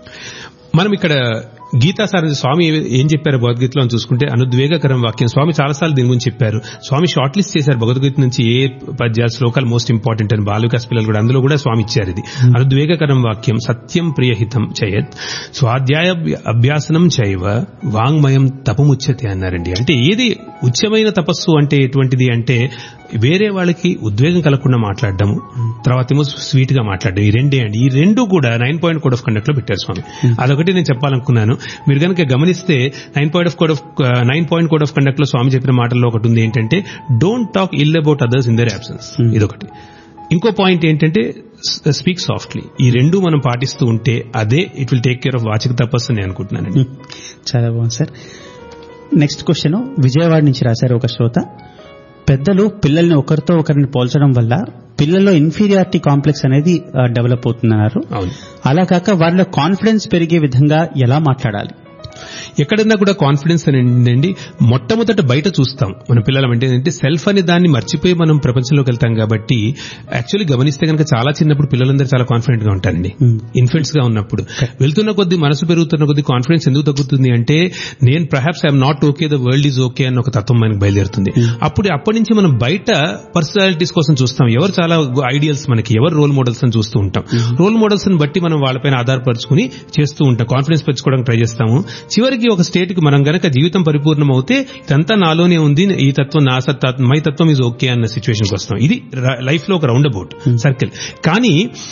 మనం ఇక్కడ గీతా సార్ స్వామి ఏం చెప్పారు భగవద్గీతలో అని చూసుకుంటే అనుద్వేగకరం వాక్యం స్వామి చాలాసార్లు దీని గురించి చెప్పారు స్వామి షార్ట్ లిస్ట్ చేశారు భగవద్గీత నుంచి ఏ పద్యాలు శ్లోకాలు మోస్ట్ ఇంపార్టెంట్ అని బాలుకాస్ పిల్లలు కూడా అందులో కూడా స్వామి ఇచ్చారు ఇది అనుద్వేగకరం వాక్యం సత్యం ప్రియహితం చేయత్ స్వాధ్యాయ అభ్యాసనం చైవ వాంగ్మయం తపముచ్యతే అన్నారండి అంటే ఏది ఉచ్యమైన తపస్సు అంటే ఎటువంటిది అంటే వేరే వాళ్ళకి ఉద్వేగం కలగకుండా మాట్లాడడం తర్వాత ఏమో స్వీట్ గా మాట్లాడడం ఈ రెండే అండి ఈ రెండు కూడా nine point code of conduct లో పెట్టారు స్వామి అదొకటి నేను చెప్పాలనుకున్నాను మీరు కనుక గమనిస్తే nine point of code of nine point code of conduct లో స్వామి చెప్పిన మాటల్లో ఒకటి ఉంది ఏంటంటే don't talk ill about others in their absence ఇదొకటి ఇంకో పాయింట్ ఏంటంటే స్పీక్ సాఫ్ట్లీ ఈ రెండు మనం పాటిస్తూ ఉంటే అదే it will take care of వాచిక తపస్సు నేను అనుకుంటున్నానండి చాలా బాగుంది సార్ నెక్స్ట్ క్వశ్చన్ విజయవాడ నుంచి రాశారు ఒక శ్రోత పెద్దలు పిల్లల్ని ఒకరితో ఒకరిని పోల్చడం వల్ల పిల్లల్లో ఇన్ఫీరియారిటీ కాంప్లెక్స్ అనేది డెవలప్ అవుతుందన్నారు అవును అలా కాక వాళ్ళ కాన్ఫిడెన్స్ పెరిగే విధంగా ఎలా మాట్లాడాలి ఎక్కడన్నా కూడా కాన్ఫిడెన్స్ అని ఏంటండి మొట్టమొదట బయట చూస్తాం మన పిల్లలం అంటే ఏంటంటే సెల్ఫ్ అనే దాన్ని మర్చిపోయి మనం ప్రపంచంలోకి వెళ్తాం కాబట్టి యాక్చువల్లీ గమనిస్తే కనుక చాలా చిన్నప్పుడు పిల్లలందరూ చాలా కాన్ఫిడెంట్ గా ఉంటారండి ఇన్ఫెంట్స్ గా ఉన్నప్పుడు వెళ్తున్న కొద్దీ మనసు పెరుగుతున్న కొద్దీ కాన్ఫిడెన్స్ ఎందుకు తగ్గుతుంది అంటే నేను perhaps I'm not okay the world is okay అన్న ఒక తత్వం మనకి బయలుదేరుతుంది అప్పుడు అప్పటి నుంచి మనం బయట పర్సనాలిటీస్ కోసం చూస్తాం ఎవరు చాలా ఐడియల్స్ మనకి ఎవరు రోల్ మోడల్స్ అని చూస్తూ ఉంటాం రోల్ మోడల్స్ ని బట్టి మనం వాళ్ళపైన ఆధారపరుచుకుని చేస్తూ ఉంటాం కాన్ఫిడెన్స్ పెంచుకోవడానికి ట్రై చేస్తాము చివరికి ఒక స్టేట్ కి మనం గనక జీవితం పరిపూర్ణం అవుతే ఇదంతా నాలోనే ఉంది ఈ తత్వం నా సత్తా మై తత్వం ఇస్ ఓకే అన్న సిచ్యువేషన్కి వస్తాం ఇది లైఫ్ లో ఒక రౌండ్ అబౌట్ సర్కిల్ కానీ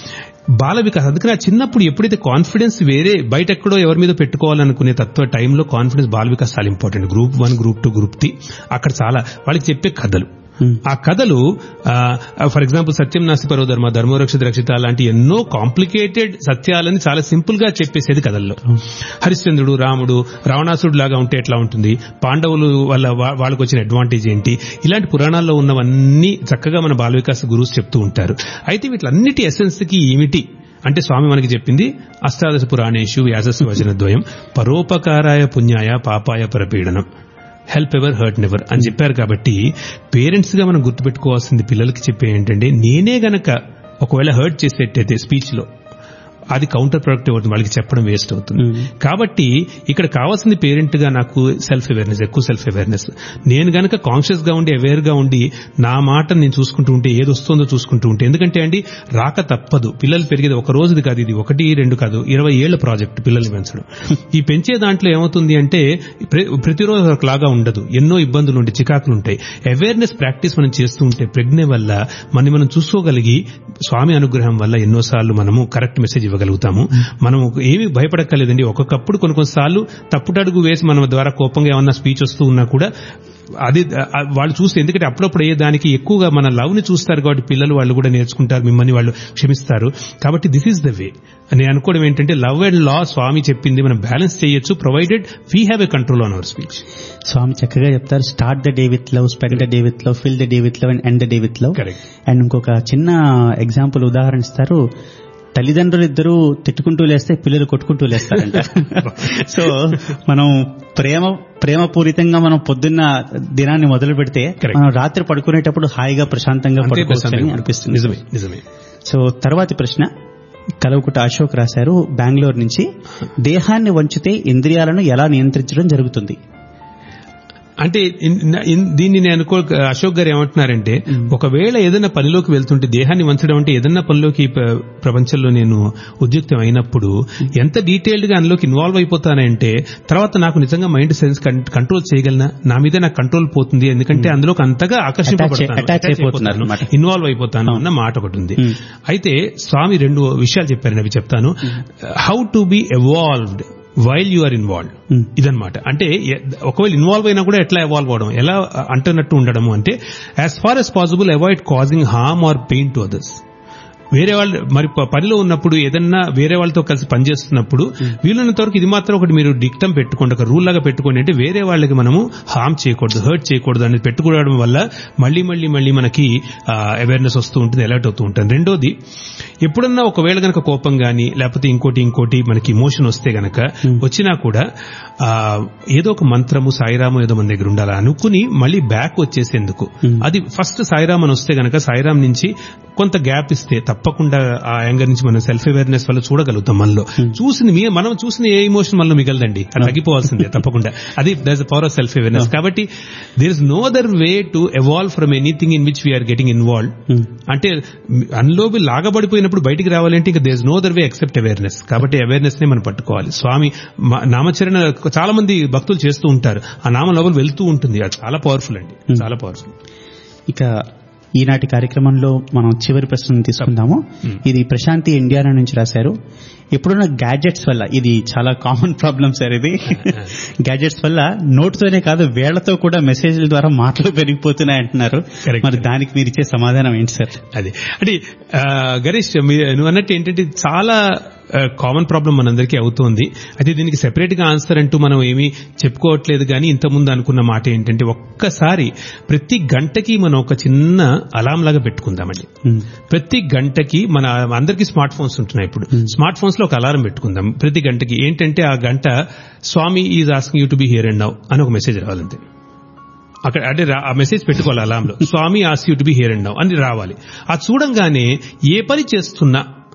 బాల వికాస్ అందుకని ఆ చిన్నప్పుడు ఎప్పుడైతే కాన్ఫిడెన్స్ వేరే బయట ఎక్కడో ఎవరి మీద పెట్టుకోవాలనుకునే తత్వ టైంలో కాన్ఫిడెన్స్ బాల వికాస్ చాలా important group one group two group three అక్కడ చాలా వాళ్ళకి చెప్పే కథలు ఆ కథలు ఫర్ ఎగ్జాంపుల్ సత్యం నాసి పరో ధర్మ ధర్మరక్షిత రక్షిత లాంటి ఎన్నో కాంప్లికేటెడ్ సత్యాలని చాలా సింపుల్ గా చెప్పేసేది కథల్లో హరిశ్చంద్రుడు రాముడు రావణాసుడు లాగా ఉంటే ఎట్లా ఉంటుంది పాండవులు వాళ్ళ వా- వాళ్ళకి వచ్చిన అడ్వాంటేజ్ ఏంటి ఇలాంటి పురాణాల్లో ఉన్నవన్నీ చక్కగా మన బాల వికాస్ గురువుస్ చెప్తూ ఉంటారు అయితే వీటిలన్నిటి ఎసెన్స్ కి ఏమిటి అంటే స్వామి మనకి చెప్పింది అష్టాదశ పురాణేషు వ్యాసస్సు వచనద్వయం పరోపకారాయ పుణ్యాయ పాపాయ పరపీడనం హెల్ప్ ఎవర్ హర్ట్ నెవర్ అని చెప్పారు కాబట్టి పేరెంట్స్ గా మనం గుర్తుపెట్టుకోవాల్సింది పిల్లలకి చెప్పే ఏంటంటే నేనే గనక ఒకవేళ హర్ట్ చేసేటైతే స్పీచ్ లో అది కౌంటర్ ప్రొడక్టివ్ అవుతుంది వాళ్ళకి చెప్పడం వేస్ట్ అవుతుంది కాబట్టి ఇక్కడ కావాల్సింది పేరెంట్ గా నాకు సెల్ఫ్ అవేర్నెస్ ఎక్కువ సెల్ఫ్ అవేర్నెస్ నేను గనక కాన్షియస్ గా ఉండి అవేర్ గా ఉండి నా మాట నేను చూసుకుంటూ ఉంటే ఏది వస్తుందో చూసుకుంటూ ఉంటే ఎందుకంటే అండి రాక తప్పదు పిల్లలు పెరిగేది ఒక రోజుది కాదు ఇది ఒకటి రెండు కాదు ఇరవై ఏళ్ల ప్రాజెక్ట్ పిల్లల్ని పెంచడం ఈ పెంచే దాంట్లో ఏమవుతుంది అంటే ప్ర- ప్రతిరోజు ఒకలాగా ఉండదు ఎన్నో ఇబ్బందులు ఉంటాయి చికాకులు ఉంటాయి అవేర్నెస్ ప్రాక్టీస్ మనం చేస్తూ ఉంటే ప్రజ్ఞ వల్ల మనం మనం చూసుకోగలిగి స్వామి అనుగ్రహం వల్ల ఎన్నోసార్లు మనము కరెక్ట్ మెసేజ్ ఇవ్వగలుగుతాము మనం ఏమి భయపడక్కర్లేదండి ఒక్కొక్కప్పుడు కొన్ని కొన్నిసార్లు తప్పుటడుగు వేసి మన ద్వారా కోపంగా ఏమన్నా స్పీచ్ వస్తూ ఉన్నా కూడా అది ఆ, వాళ్ళు చూస్తే ఎందుకంటే అప్పుడప్పుడు అయ్యే దానికి ఎక్కువగా మన లవ్ ని చూస్తారు కాబట్టి పిల్లలు వాళ్ళు కూడా నేర్చుకుంటారు మిమ్మల్ని వాళ్ళు క్షమిస్తారు కాబట్టి దిస్ ఈస్ ద వే నేను అనుకోవడం ఏంటంటే లవ్ అండ్ లా స్వామి చెప్పింది మనం బ్యాలెన్స్ చేయొచ్చు provided we have a control on our speech Swami చక్కగా చెప్తారు start the day with love spend the day with love fill the day with love and end the day with love Correct. And ఇంకొక చిన్న example ఉదాహరణ ఇస్తారు తల్లిదండ్రులు ఇద్దరు తిట్టుకుంటూ లేస్తే పిల్లలు కొట్టుకుంటూ లేస్తారంట సో మనం ప్రేమ ప్రేమపూరితంగా మనం పొద్దున్న దినాన్ని మొదలు పెడితే Correct. మనం రాత్రి పడుకునేటప్పుడు హాయిగా ప్రశాంతంగా అంతే పడుకోవచ్చని ప్రశాంతంగా అనిపిస్తుంది నిజమే నిజమే సో తర్వాతి ప్రశ్న కలవకుట అశోక్ రాశారు బెంగళూరు నుంచి దేహాన్ని వంచితే ఇంద్రియాలను ఎలా నియంత్రించడం జరుగుతుంది అంటే ఇన్- ఇన్- దీన్ని నేను అనుకో అశోక్ గారు ఏమంటున్నారంటే ఒకవేళ ఏదైనా పనిలోకి వెళ్తుంటే దేహాన్ని వంచడం అంటే ఏదైనా పనిలోకి ప్ర- ప్రపంచంలో నేను ఉద్యుక్తం అయినప్పుడు ఎంత డీటెయిల్డ్ గా అందులోకి ఇన్వాల్వ్ అయిపోతానంటే తర్వాత నాకు నిజంగా మైండ్ సెన్స్ కంట్రోల్ చేయగలనా నా మీద నాకు కంట్రోల్ పోతుంది ఎందుకంటే అందులోకి అంతగా ఆకర్షింపబడతాను attach అయిపోతున్నారు అన్నమాట. ఇన్వాల్వ్ అయిపోతాను అన్న మాట ఒకటి ఉంది అయితే స్వామి రెండు విషయాలు చెప్పారు అవి చెప్తాను how to be evolved while you are involve ఇదన్నమాట అంటే ఎ- ఒకవేళ ఇన్వాల్వ్ అయినా కూడా ఎట్లా ఎవాల్వ్ అవడం ఎలా అంటున్నట్టు ఉండడము అంటే as far as possible avoid causing harm or pain to others వేరే వాళ్ళు మరి ప- పనిలో ఉన్నప్పుడు ఏదన్నా వేరే వాళ్ళతో కలిసి పనిచేస్తున్నప్పుడు వీలున్నంత వరకు ఇది మాత్రం ఒకటి మీరు డిక్టం పెట్టుకోండి ఒక రూల్ లాగా పెట్టుకోండి అంటే వేరే వాళ్ళకి మనము హార్మ్ చేయకూడదు హర్ట్ చేయకూడదు అనేది పెట్టుకోవడం వల్ల మళ్ళీ మళ్ళీ మళ్ళీ మనకి అవేర్నెస్ వస్తూ ఉంటుంది అలర్ట్ అవుతూ ఉంటుంది రెండోది ఎప్పుడన్నా ఒకవేళ గనక కోపం గాని లేకపోతే ఇంకోటి ఇంకోటి మనకి ఇమోషన్ వస్తే గనక వచ్చినా కూడా ఆ, ఏదో ఒక మంత్రము సాయిరాము ఏదో మన దగ్గర ఉండాలి అనుకుని మళ్ళీ బ్యాక్ వచ్చేసేందుకు అది ఫస్ట్ సాయిరామ్ అని వస్తే గనక సాయిరామ్ నుంచి కొంత గ్యాప్ ఇస్తే తప్పకుండా ఆ యాంగర్ నుంచి మనం సెల్ఫ్ అవేర్నెస్ వల్ల చూడగలుగుతాం మనలో చూసింది మీ- మనం చూసిన ఏ ఇమోషన్ మనలో మిగలదండి అది తగ్గిపోవాల్సిందే తప్పకుండా అది thus power of self awareness కాబట్టి there is no other way to evolve from anything in which we are getting involve అంటే అందులోకి లాగబడిపోయినప్పుడు బయటికి రావాలంటే ఇంకా there is no other way except awareness కాబట్టి అవేర్నెస్ నే మనం పట్టుకోవాలి స్వామి మా- నామచరణ చాలా మంది భక్తులు చేస్తూ ఉంటారు ఆ నామ లోపల వెళ్తూ ఉంటుంది అది చాలా పవర్ఫుల్ అండి చాలా పవర్ఫుల్ ఇక ఈనాటి కార్యక్రమంలో మనం చివరి ప్రశ్న తీసుకుందాము ఇది ప్రశాంతి ఇండియానా నుంచి రాశారు ఇప్పుడున్న గ్యాడ్జెట్స్ వల్ల ఇది చాలా కామన్ ప్రాబ్లం సార్ ఇది గ్యాడ్జెట్స్ వల్ల నోటుతోనే కాదు వేళ్లతో కూడా మెసేజ్ల ద్వారా మాటలు పెరిగిపోతున్నాయి అంటున్నారు Correct. మరి దానికి మీరు ఇచ్చే సమాధానం ఏంటి సార్ అది అంటే ఆ, గణేష్ మీ- నువ్వు అన్నట్టు ఏంటంటే ఇది చాలా కామన్ ప్రాబ్లం మనందరికీ అవుతోంది అయితే దీనికి సెపరేట్ గా ఆన్సర్ అంటూ మనం ఏమీ చెప్పుకోవట్లేదు కానీ ఇంతకుముందు అనుకున్న మాట ఏంటంటే ఒక్కసారి ప్రతి గంటకి మనం ఒక చిన్న అలాం లాగా పెట్టుకుందామండి ప్రతి గంటకి మన అందరికీ స్మార్ట్ ఫోన్స్ ఉంటున్నాయి ఇప్పుడు స్మార్ట్ ఫోన్స్ లో ఒక అలారం పెట్టుకుందాం ప్రతి గంటకి ఏంటంటే ఆ గంట Swami is asking you to be here and now అని ఒక మెసేజ్ రావాలంతే అక్కడ అంటే రా- ఆ మెసేజ్ పెట్టుకోవాలి అలాంలో స్వామి ఆస్ you to be here and now అని రావాలి అది చూడంగానే ఏ పని చేస్తున్నా ఒక్క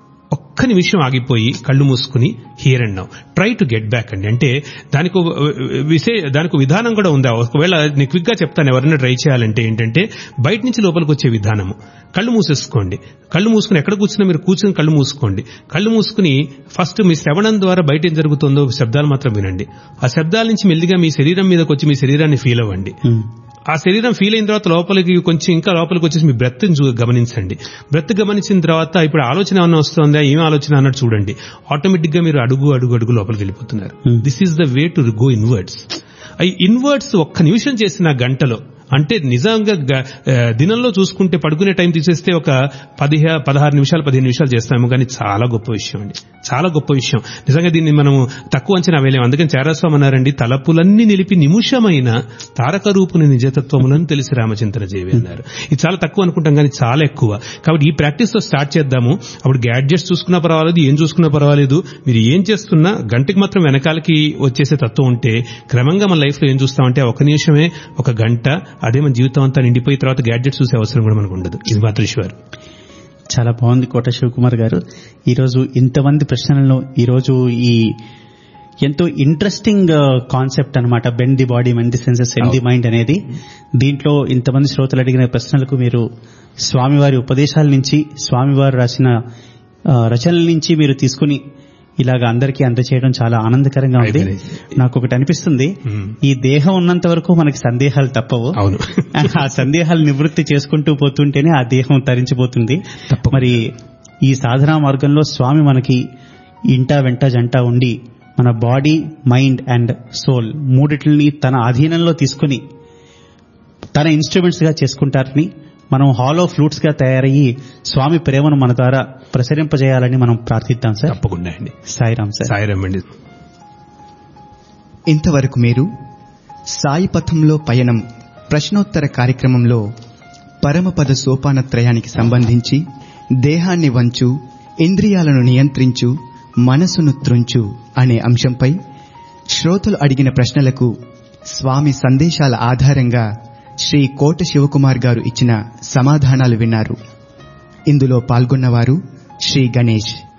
ఒక్క నిమిషం ఆగిపోయి కళ్ళు మూసుకుని here and now try to get back అండి అంటే దానికి ఒక విషయ దానికి ఒక విధానం కూడా ఉందా ఒకవేళ నేను క్విక్ గా చెప్తాను ఎవరైనా ట్రై చేయాలంటే ఏంటంటే బయట నుంచి లోపలికి వచ్చే విధానము కళ్ళు మూసేసుకోండి కళ్ళు మూసుకుని ఎక్కడ కూర్చున్నా మీరు కూర్చుని కళ్ళు మూసుకోండి కళ్ళు మూసుకుని ఫస్ట్ మీ శ్రవణం ద్వారా బయట ఏం జరుగుతుందో శబ్దాలు మాత్రం వినండి ఆ శబ్దాల నుంచి మెల్లిగా మీ శరీరం మీదకి వచ్చి మీ శరీరాన్ని ఫీల్ అవ్వండి ఆ శరీరం ఫీల్ అయిన తర్వాత లోపలికి కొంచెం ఇంకా లోపలికి వచ్చేసి మీ బ్రెత్ గమనించండి బ్రెత్ గమనించిన తర్వాత ఇప్పుడు ఆలోచన ఏమన్నా వస్తుందా ఏం ఆలోచన అన్నట్టు చూడండి ఆటోమేటిక్ గా మీరు అడుగు అడుగు అడుగు లోపలికి వెళ్ళిపోతున్నారు Hmm. This is the way to go inwards ఈ ఇన్వర్డ్స్ ఒక్క నిమిషం చేసిన గంటలో అంటే నిజంగా గ- ఆ, దినంలో చూసుకుంటే పడుకునే టైం తీసేస్తే ఒక పదిహే పదహారు నిమిషాలు పదిహేను నిమిషాలు చేస్తాము కానీ చాలా గొప్ప విషయం అండి చాలా గొప్ప విషయం నిజంగా దీన్ని మనం తక్కువ అంచనా వేయలేము అందుకని చారాస్వామి అన్నారండి తలపులన్నీ నిలిపి నిమిషమైన తారక రూపుని నిజతత్వములను తెలిసి రామచింతన చేవి అన్నారు ఇది చాలా తక్కువ అనుకుంటాం కానీ చాలా ఎక్కువ కాబట్టి ఈ ప్రాక్టీస్ తో స్టార్ట్ చేద్దాము అప్పుడు గ్యాడ్జెట్స్ చూసుకున్నా పర్వాలేదు ఏం చూసుకున్నా పర్వాలేదు మీరు ఏం చేస్తున్నా గంటకి మాత్రం వెనకాలకి వచ్చేసే తత్వం ఉంటే క్రమంగా మన లైఫ్ లో ఏం చూస్తామంటే ఒక నిమిషమే ఒక గంట అదే మన జీవితం అంతా నిండిపోయి తర్వాత గ్యాడ్జెట్స్ చూసే అవసరం కూడా మనకు ఉండదు ఇది మాత్రం షూర్ చాలా బాగుంది కోట శివకుమార్ గారు ఈరోజు ఇంతమంది ప్రశ్నలను ఈరోజు ఈ ఎంతో ఇంట్రెస్టింగ్ కాన్సెప్ట్ అన్నమాట bend the body mend the senses end the mind అనేది దీంట్లో ఇంతమంది శ్రోతలు అడిగిన ప్రశ్నలకు మీరు స్వామివారి ఉపదేశాల నుంచి స్వామివారు రాసిన ఆ, రచనల నుంచి మీరు తీసుకుని ఇలాగ అందరికీ అందచేయడం చాలా ఆనందకరంగా ఉంది అయిపోయింది. నాకు ఒకటి అనిపిస్తుంది మ్మ్. ఈ దేహం ఉన్నంత వరకు మనకి సందేహాలు తప్పవు అవును ఆ సందేహాలు నివృత్తి చేసుకుంటూ పోతుంటేనే ఆ దేహం తరించిపోతుంది తప్పకుండా. మరి ఈ సాధనా మార్గంలో స్వామి మనకి ఇంటా వెంట జంట ఉండి మన బాడీ మైండ్ అండ్ సోల్ మూడిటిని తన అధీనంలో తీసుకుని తన ఇన్స్ట్రుమెంట్స్ గా చేసుకుంటారని మనం హాలో ఫ్లూట్స్ గా తయారయ్యి స్వామి ప్రేమను మన ద్వారా ప్రసరింపజేయాలని మనం ప్రార్థిద్దాం సార్ తప్పకుండా అండి సాయిరామ్ సార్ సాయిరామ్ అండి ఇంతవరకు మీరు సాయి పథంలో పయనం ప్రశ్నోత్తర కార్యక్రమంలో పరమపద సోపానత్రయానికి సంబంధించి దేహాన్ని వంచు ఇంద్రియాలను నియంత్రించు మనసును త్రుంచు అనే అంశంపై శ్రోతలు అడిగిన ప్రశ్నలకు స్వామి సందేశాల ఆధారంగా శ్రీ కోట శివకుమార్ గారు ఇచ్చిన సమాధానాలు విన్నారు ఇందులో పాల్గొన్నవారు శ్రీ గణేష్